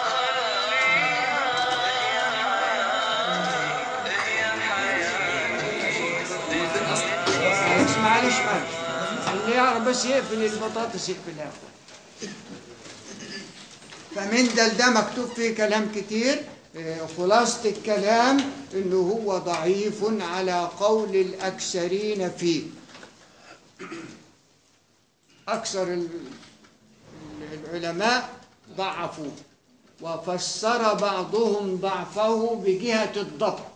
معلش معلش معلش اللي يعرف بس يقفل البطاطس يقفلها فمندل ده مكتوب فيه كلام كتير آه، خلاصة الكلام انه هو ضعيف على قول الاكثرين فيه اكثر ال- ال- العلماء ضعفوه وفسر بعضهم ضعفه بجهة الضبط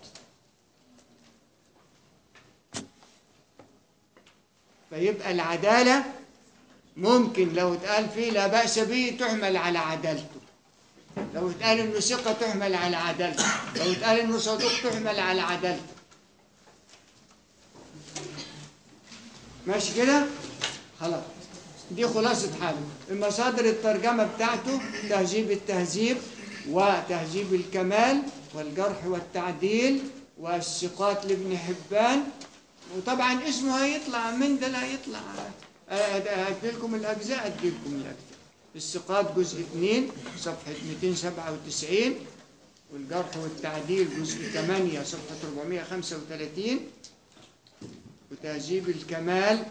فيبقى العدالة ممكن لو اتقال فيه لا بأس به تحمل على عدالته لو اتقال انه ثقة تحمل على عدالته لو اتقال انه صدوق تحمل على عدالته ماشي كده خلاص دي خلاصة حاله المصادر الترجمة بتاعته تهذيب التهذيب وتهذيب الكمال والجرح والتعديل والثقات لابن حبان وطبعا اسمه هيطلع من ده لا هيطلع هديلكم الأجزاء أديلكم الأجزاء الثقات جزء 2 صفحة 297 والجرح والتعديل جزء 8 صفحة 435 وتهذيب الكمال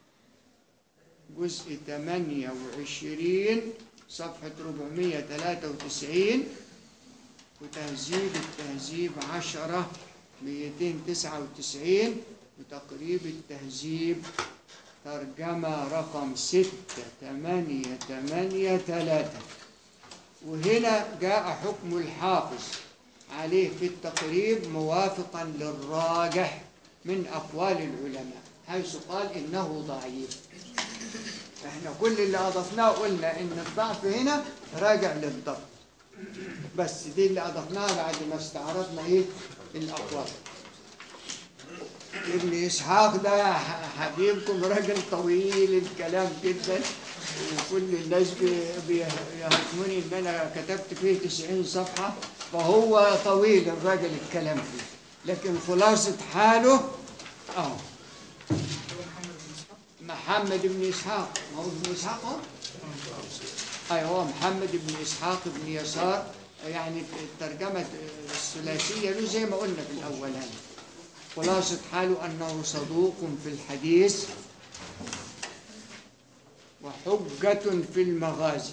جزء 28 صفحة 493 وتهذيب التهذيب 10 299 وتقريب التهذيب ترجمة رقم 6 8 8 3 وهنا جاء حكم الحافظ عليه في التقريب موافقا للراجح من أقوال العلماء حيث قال إنه ضعيف احنا كل اللي اضفناه قلنا ان الضعف هنا راجع للضبط بس دي اللي اضفناها بعد ما استعرضنا ايه الاقوال ابن اسحاق ده ح- حبيبكم راجل طويل الكلام جدا وكل الناس بي- بيهاجموني ان انا كتبت فيه 90 صفحه فهو طويل الراجل الكلام فيه لكن خلاصه حاله اه محمد بن اسحاق ما هو ابن اسحاق هو ايوه هو محمد بن اسحاق بن يسار يعني الترجمه الثلاثيه له زي ما قلنا في الاولاني خلاصة حاله أنه صدوق في الحديث وحجة في المغازي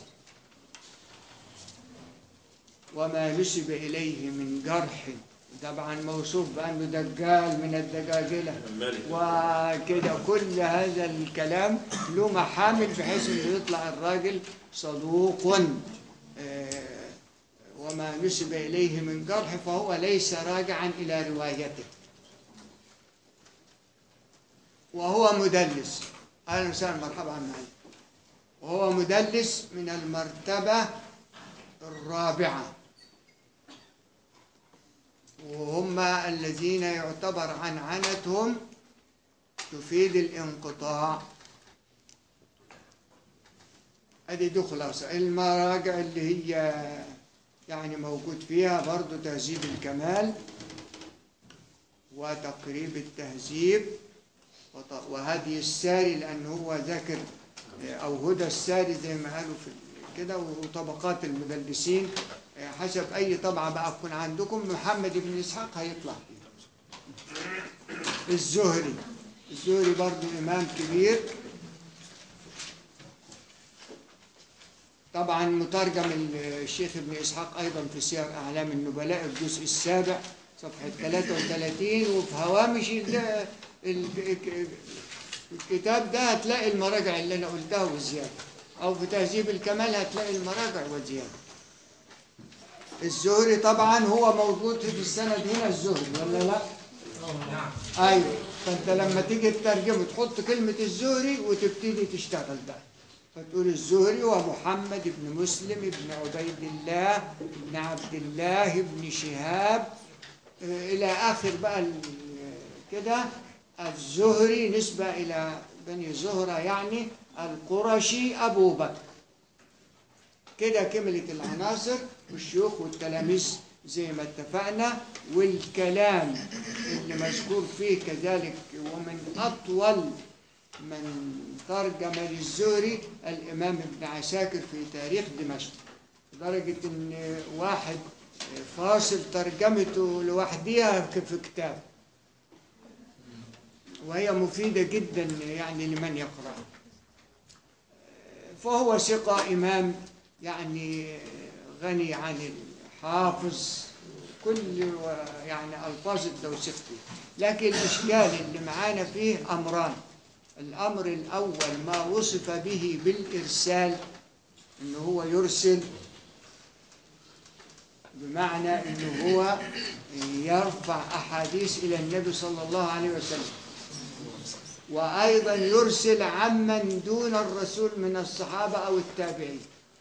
وما نسب إليه من جرح طبعا موصوف بأنه دجال من الدجاجلة مالك وكده كل هذا الكلام له محامل بحيث انه يطلع الراجل صدوق آه، وما نسب اليه من جرح فهو ليس راجعا الى روايته وهو مدلس اهلا وسهلا مرحبا معي وهو مدلس من المرتبه الرابعه وهم الذين يعتبر عنعنتهم تفيد الانقطاع ادي دي خلاصة المراجع اللي هي يعني موجود فيها برضو تهذيب الكمال وتقريب التهذيب وط- وهدي الساري لأن هو ذاكر أو هدى الساري زي ما قالوا في كده وطبقات المدلسين حسب أي طبعة بقى تكون عندكم محمد بن إسحاق هيطلع فيه الزهري الزهري برضو إمام كبير طبعا مترجم الشيخ ابن إسحاق أيضا في سير أعلام النبلاء الجزء السابع صفحة 33 وفي هوامش ال- ال- الكتاب ده هتلاقي المراجع اللي أنا قلتها وزيادة أو في تهذيب الكمال هتلاقي المراجع وزيادة الزهري طبعا هو موجود في السند هنا الزهري ولا لا؟ ايوه فانت لما تيجي تترجمه تحط كلمه الزهري وتبتدي تشتغل بقى فتقول الزهري ومحمد بن مسلم بن عبيد الله بن عبد الله بن شهاب آه، الى اخر بقى ال- كده الزهري نسبه الى بني زهره يعني القرشي ابو بكر كده كملت العناصر والشيوخ والتلاميذ زي ما اتفقنا والكلام اللي مذكور فيه كذلك ومن أطول من ترجم للزهري الإمام ابن عساكر في تاريخ دمشق لدرجة إن واحد فاصل ترجمته لوحدها في كتاب وهي مفيدة جدا يعني لمن يقرأ فهو ثقة إمام يعني غني عن الحافظ كل و- يعني ألفاظ التوثيق فيه لكن الإشكال اللي معانا فيه أمران الأمر الأول ما وصف به بالإرسال إنه هو يرسل بمعنى إنه هو يرفع أحاديث إلى النبي صلى الله عليه وسلم وأيضا يرسل عمن دون الرسول من الصحابة أو التابعين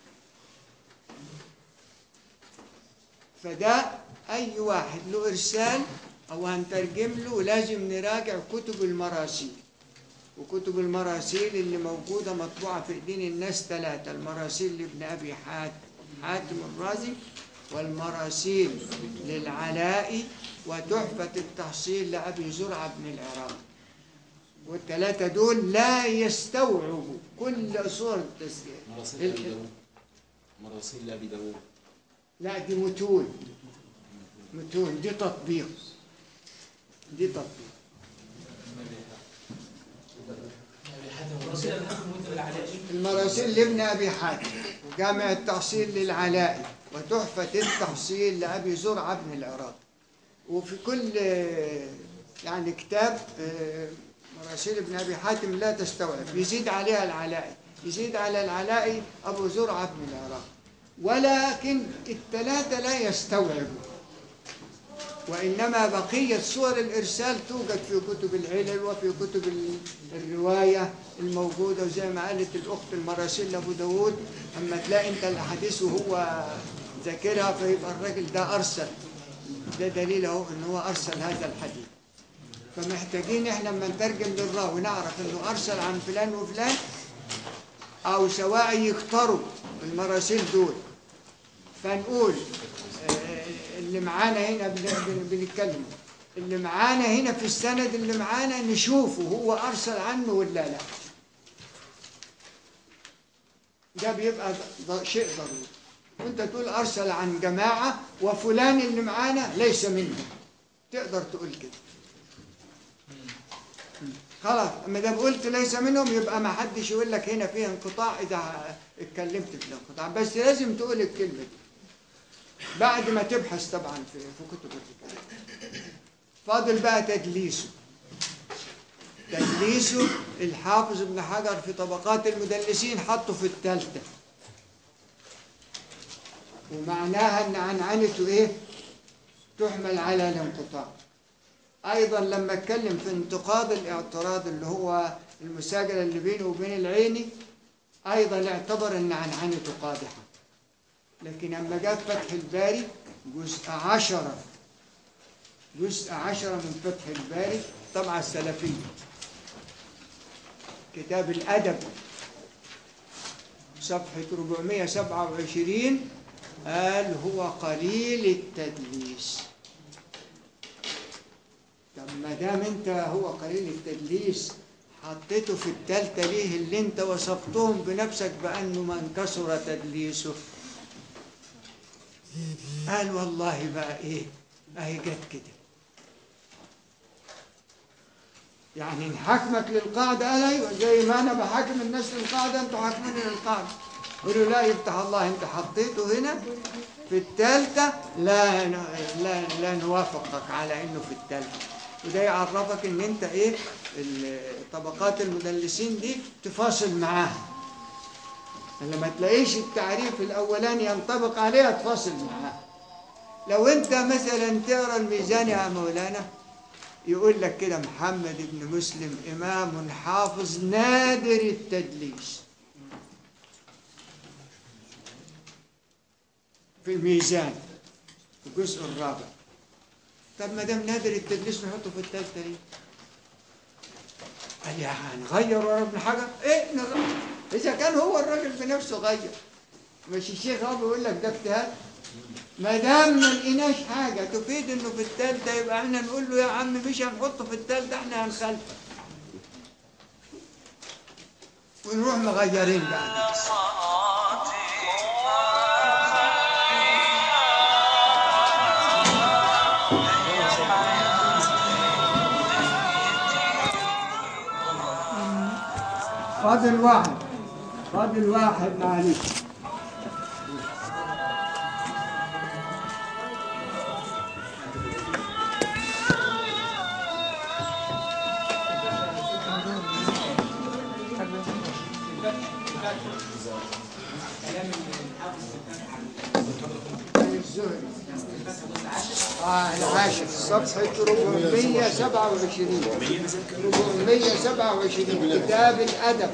فده أي واحد له إرسال أو هنترجم له لازم نراجع كتب المراسيل وكتب المراسيل اللي موجودة مطبوعة في إيدين الناس ثلاثة المراسيل لابن أبي حاتم حاتم الرازي والمراسيل للعلاء وتحفة التحصيل لأبي زرعة بن العراق والثلاثة دول لا يستوعبوا كل صور التسجيل مراسيل ابي داوود مراسيل ابي داوود لا دي متون متون دي تطبيق دي تطبيق رسول الحكم وانت بالعلاج المراسيل لابن ابي حاتم وجامع التحصيل للعلائي وتحفة التحصيل لأبي زرعة بن العراق وفي كل آه، يعني كتاب آه، مراسيل ابن أبي حاتم لا تستوعب يزيد عليها العلائي يزيد على العلائي أبو زرعة بن العراق ولكن الثلاثة لا يستوعبوا وإنما بقية صور الإرسال توجد في كتب العلل وفي كتب ال- الرواية الموجودة وزي ما قالت الأخت المراسيل أبو داود أما تلاقي أنت الأحاديث وهو ذاكرها فيبقى الراجل ده أرسل ده دليل أهو إن هو أرسل هذا الحديث فمحتاجين إحنا لما نترجم للراوي نعرف إنه أرسل عن فلان وفلان أو سواء يختاروا المراسيل دول فنقول آه، اللي معانا هنا بن- بن- بنتكلم اللي معانا هنا في السند اللي معانا نشوفه هو أرسل عنه ولا لا ده بيبقى ض- شيء ضروري وانت تقول أرسل عن جماعة وفلان اللي معانا ليس منهم تقدر تقول كده خلاص ما دام قلت ليس منهم يبقى ما حدش يقول لك هنا فيه انقطاع اذا اتكلمت في الانقطاع بس لازم تقول الكلمه دي بعد ما تبحث طبعا في في كتب الرجال فاضل بقى تدليسه تدليسه الحافظ ابن حجر في طبقات المدلسين حطه في الثالثه ومعناها ان عنعنته ايه تحمل على الانقطاع ايضا لما اتكلم في انتقاد الاعتراض اللي هو المساجله اللي بينه وبين العيني ايضا اعتبر ان عنعنته قادحه لكن اما جاء في فتح الباري جزء عشرة جزء عشرة من فتح الباري طبعا السلفية كتاب الأدب صفحة 427 قال هو قليل التدليس طب ما دام انت هو قليل التدليس حطيته في التالتة ليه اللي انت وصفتهم بنفسك بأنه من كسر تدليسه قال والله بقى ايه اهي جت كده يعني نحكمك للقاعدة قال ايوه زي ما انا بحاكم الناس للقاعدة انتوا حاكميني للقاعدة قولوا لا يفتح الله انت حطيته هنا في الثالثة لا ن- لا لا نوافقك على انه في الثالثة وده يعرفك ان انت ايه ال- طبقات المدلسين دي تفاصل معاها لما تلاقيش التعريف الاولاني ينطبق عليها تفاصل معاه لو انت مثلا تقرا الميزان يا مولانا يقول لك كده محمد بن مسلم امام حافظ نادر التدليس في الميزان الجزء الرابع طب ما دام نادر التدليس نحطه في الثالثه ليه؟ قال يا هنغير ورا ابن حجر؟ ايه نغير؟ اذا كان هو الراجل بنفسه غير مش الشيخ هو بيقول لك ده اجتهاد ما دام ما لقيناش حاجه تفيد انه في الثالثه يبقى احنا نقول له يا عم مش هنحطه في الثالثه احنا هنخلفه ونروح مغيرين بعد فاضل واحد فاضل واحد معلش الزهري اه العاشر صفحة 427 427 كتاب الأدب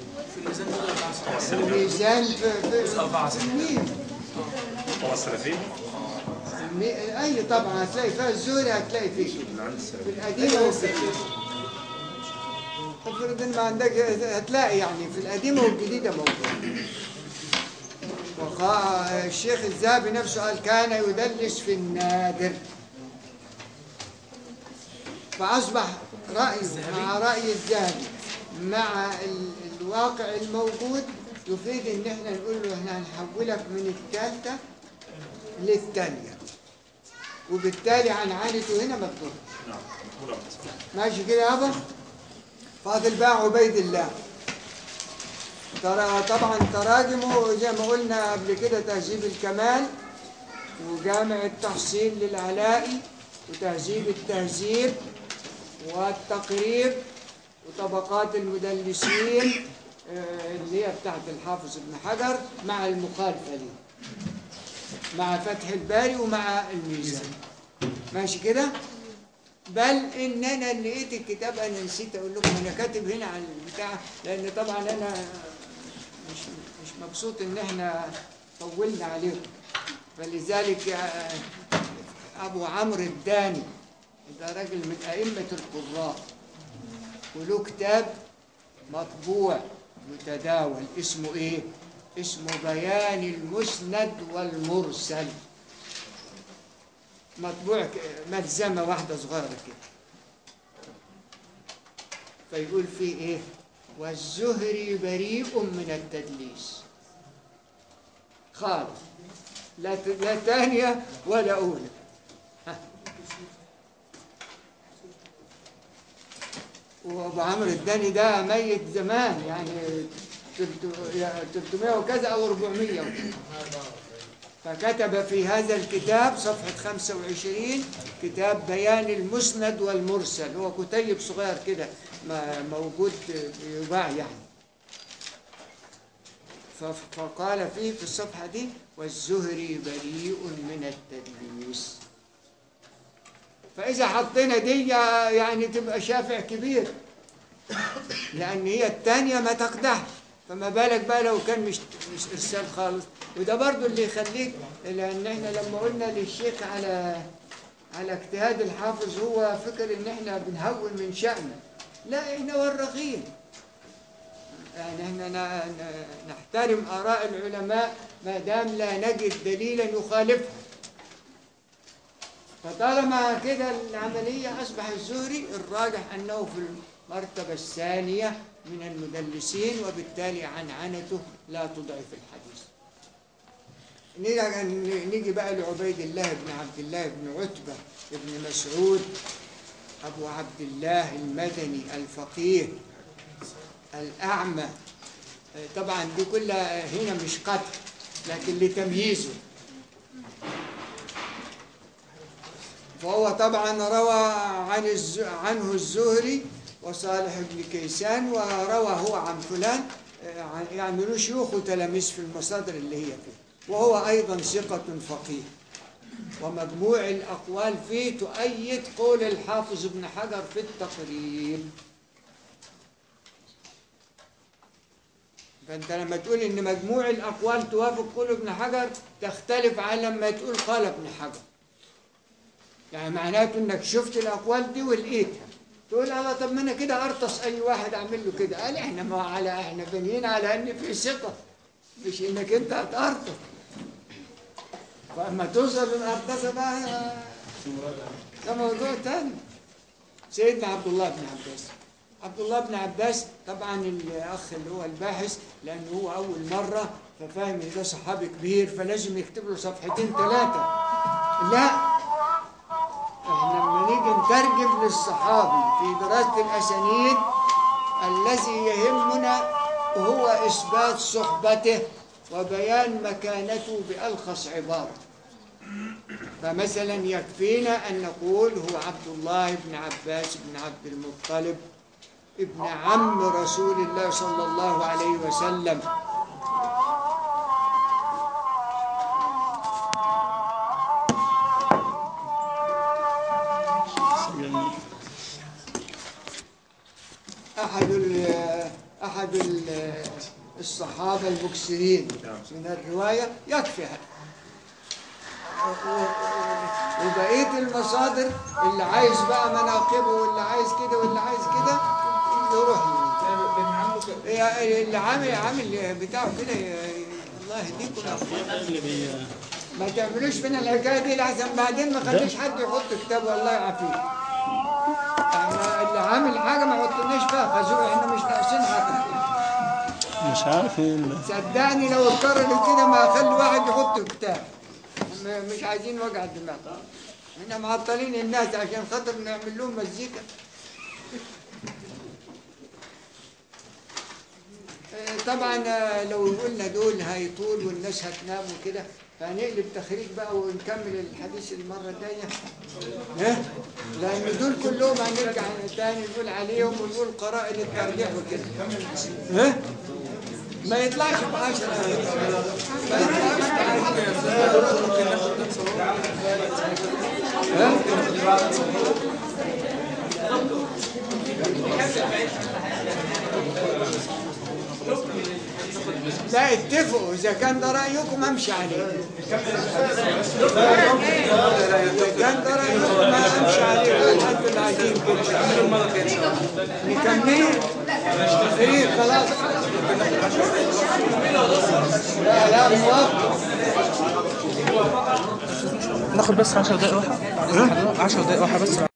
الميزان في في في الميم هو السلفي المي- اي طبعا هتلاقي فيها الزهري هتلاقي فيه في القديمة وفي الجديدة افرض ان ما عندك هتلاقي يعني في القديمة والجديدة موجود وقال الشيخ الذهبي نفسه قال كان يدلس في النادر فأصبح رأيه مع رأي الذهبي مع ال- الواقع الموجود يفيد ان احنا نقول له احنا هنحولك من الثالثة للثانية وبالتالي عنعنته هنا ما تضرش نعم ملخص ماشي كده يابا فاضل بقى عبيد الله ترى طبعا تراجمه زي ما قلنا قبل كده تهذيب الكمال وجامع التحصيل للعلائي وتهذيب التهذيب والتقريب وطبقات المدلسين آه، اللي هي بتاعت الحافظ ابن حجر مع المخالفة ليه مع فتح الباري ومع الميزان ماشي كده بل ان انا لقيت الكتاب انا نسيت اقول لكم انا كاتب هنا على البتاع لان طبعا انا مش مش مبسوط ان احنا طولنا عليكم فلذلك آه، ابو عمرو الداني ده راجل من ائمه القراء وله كتاب مطبوع متداول اسمه ايه اسمه بيان المسند والمرسل مطبوع ك- ملزمة واحدة صغيرة كده فيقول فيه ايه والزهري بريء من التدليس خالص لا ت- لا ثانية ولا أولى ها. وابو عمرو الداني ده ميت زمان يعني تلت- يا 300 وكذا او 400 وكذا فكتب في هذا الكتاب صفحة 25 كتاب بيان المسند والمرسل هو كتيب صغير كده ما- موجود بيباع يعني ف- فقال فيه في الصفحة دي والزهري بريء من التدليس فإذا حطينا دي يعني تبقى شافع كبير لأن هي التانية ما تقدحش فما بالك بقى لو كان مش مش إرسال خالص وده برضو اللي يخليك لأن احنا لما قلنا للشيخ على على اجتهاد الحافظ هو فكر إن احنا بنهون من شأنه لا احنا ورغين يعني احنا ن- ن- نحترم آراء العلماء ما دام لا نجد دليلا يخالفها فطالما كده العملية أصبح الزهري الراجح أنه في المرتبة الثانية من المدلسين وبالتالي عنعنته لا تضعف الحديث نيجي- نيجي بقى لعبيد الله بن عبد الله بن عتبة بن مسعود أبو عبد الله المدني الفقيه الأعمى طبعا دي كلها هنا مش قتل لكن لتمييزه فهو طبعا روى عن الز... عنه الزهري وصالح بن كيسان وروى هو عن فلان آه، عن- يعني له شيوخ وتلاميذ في المصادر اللي هي فيه وهو أيضا ثقة فقيه ومجموع الأقوال فيه تؤيد قول الحافظ ابن حجر في التقريب فأنت لما تقول إن مجموع الأقوال توافق قول ابن حجر تختلف عن لما تقول قال ابن حجر يعني معناته انك شفت الاقوال دي ولقيتها تقول الله طب ما انا كده ارتص اي واحد اعمل له كده قال احنا ما على احنا بنيين على ان في ثقه مش انك انت هتارطس فاما توصل للارطسه بقى ده موضوع تاني سيدنا عبد الله بن عباس عبد الله بن عباس طبعا الاخ اللي هو الباحث لانه هو اول مره ففاهم ان ده صحابي كبير فلازم يكتب له صفحتين ثلاثه لا احنا لما نيجي نترجم للصحابي في دراسة الأسانيد الذي يهمنا هو إثبات صحبته وبيان مكانته بألخص عبارة فمثلا يكفينا أن نقول هو عبد الله بن عباس بن عبد المطلب ابن عم رسول الله صلى الله عليه وسلم أحد ال- أحد ال- الصحابة المكسرين من الرواية يكفي هذا و- و- وبقية المصادر اللي عايز بقى مناقبه واللي عايز كده واللي عايز كده يروح له. يا- اللي عامل عامل بتاعه كده يا- الله يهديكم اللي بي ما تعملوش فينا الحكايه دي لحسن بعدين ما خليش حد يحط كتاب والله يعافيك احنا اللي عامل حاجه ما يحطناش فيها خازوق احنا مش ناقصين حاجه مش عارف ايه اللي- صدقني لو اتكرر كده ما اخلي واحد يحط كتاب م- مش عايزين وجع دماغ احنا معطلين الناس عشان خاطر نعمل لهم مزيكا آه، طبعا آه، لو قلنا دول هيطول والناس هتنام وكده فهنقلب تخريج بقى ونكمل الحديث المرة الجاية ها؟ لأن دول كلهم هنرجع تاني نقول عليهم ونقول قرائن الترجيح وكده ها؟ ما يطلعش ب 10 ما يطلعش ب 10 لا اتفقوا اذا كان ده رايكم امشي عليه اذا كان ده رايكم ما امشي عليه انتوا اللي عايزين كده نكمل ايه خلاص لا لا موافق ناخد بس 10 دقايق راحه 10 دقايق راحه بس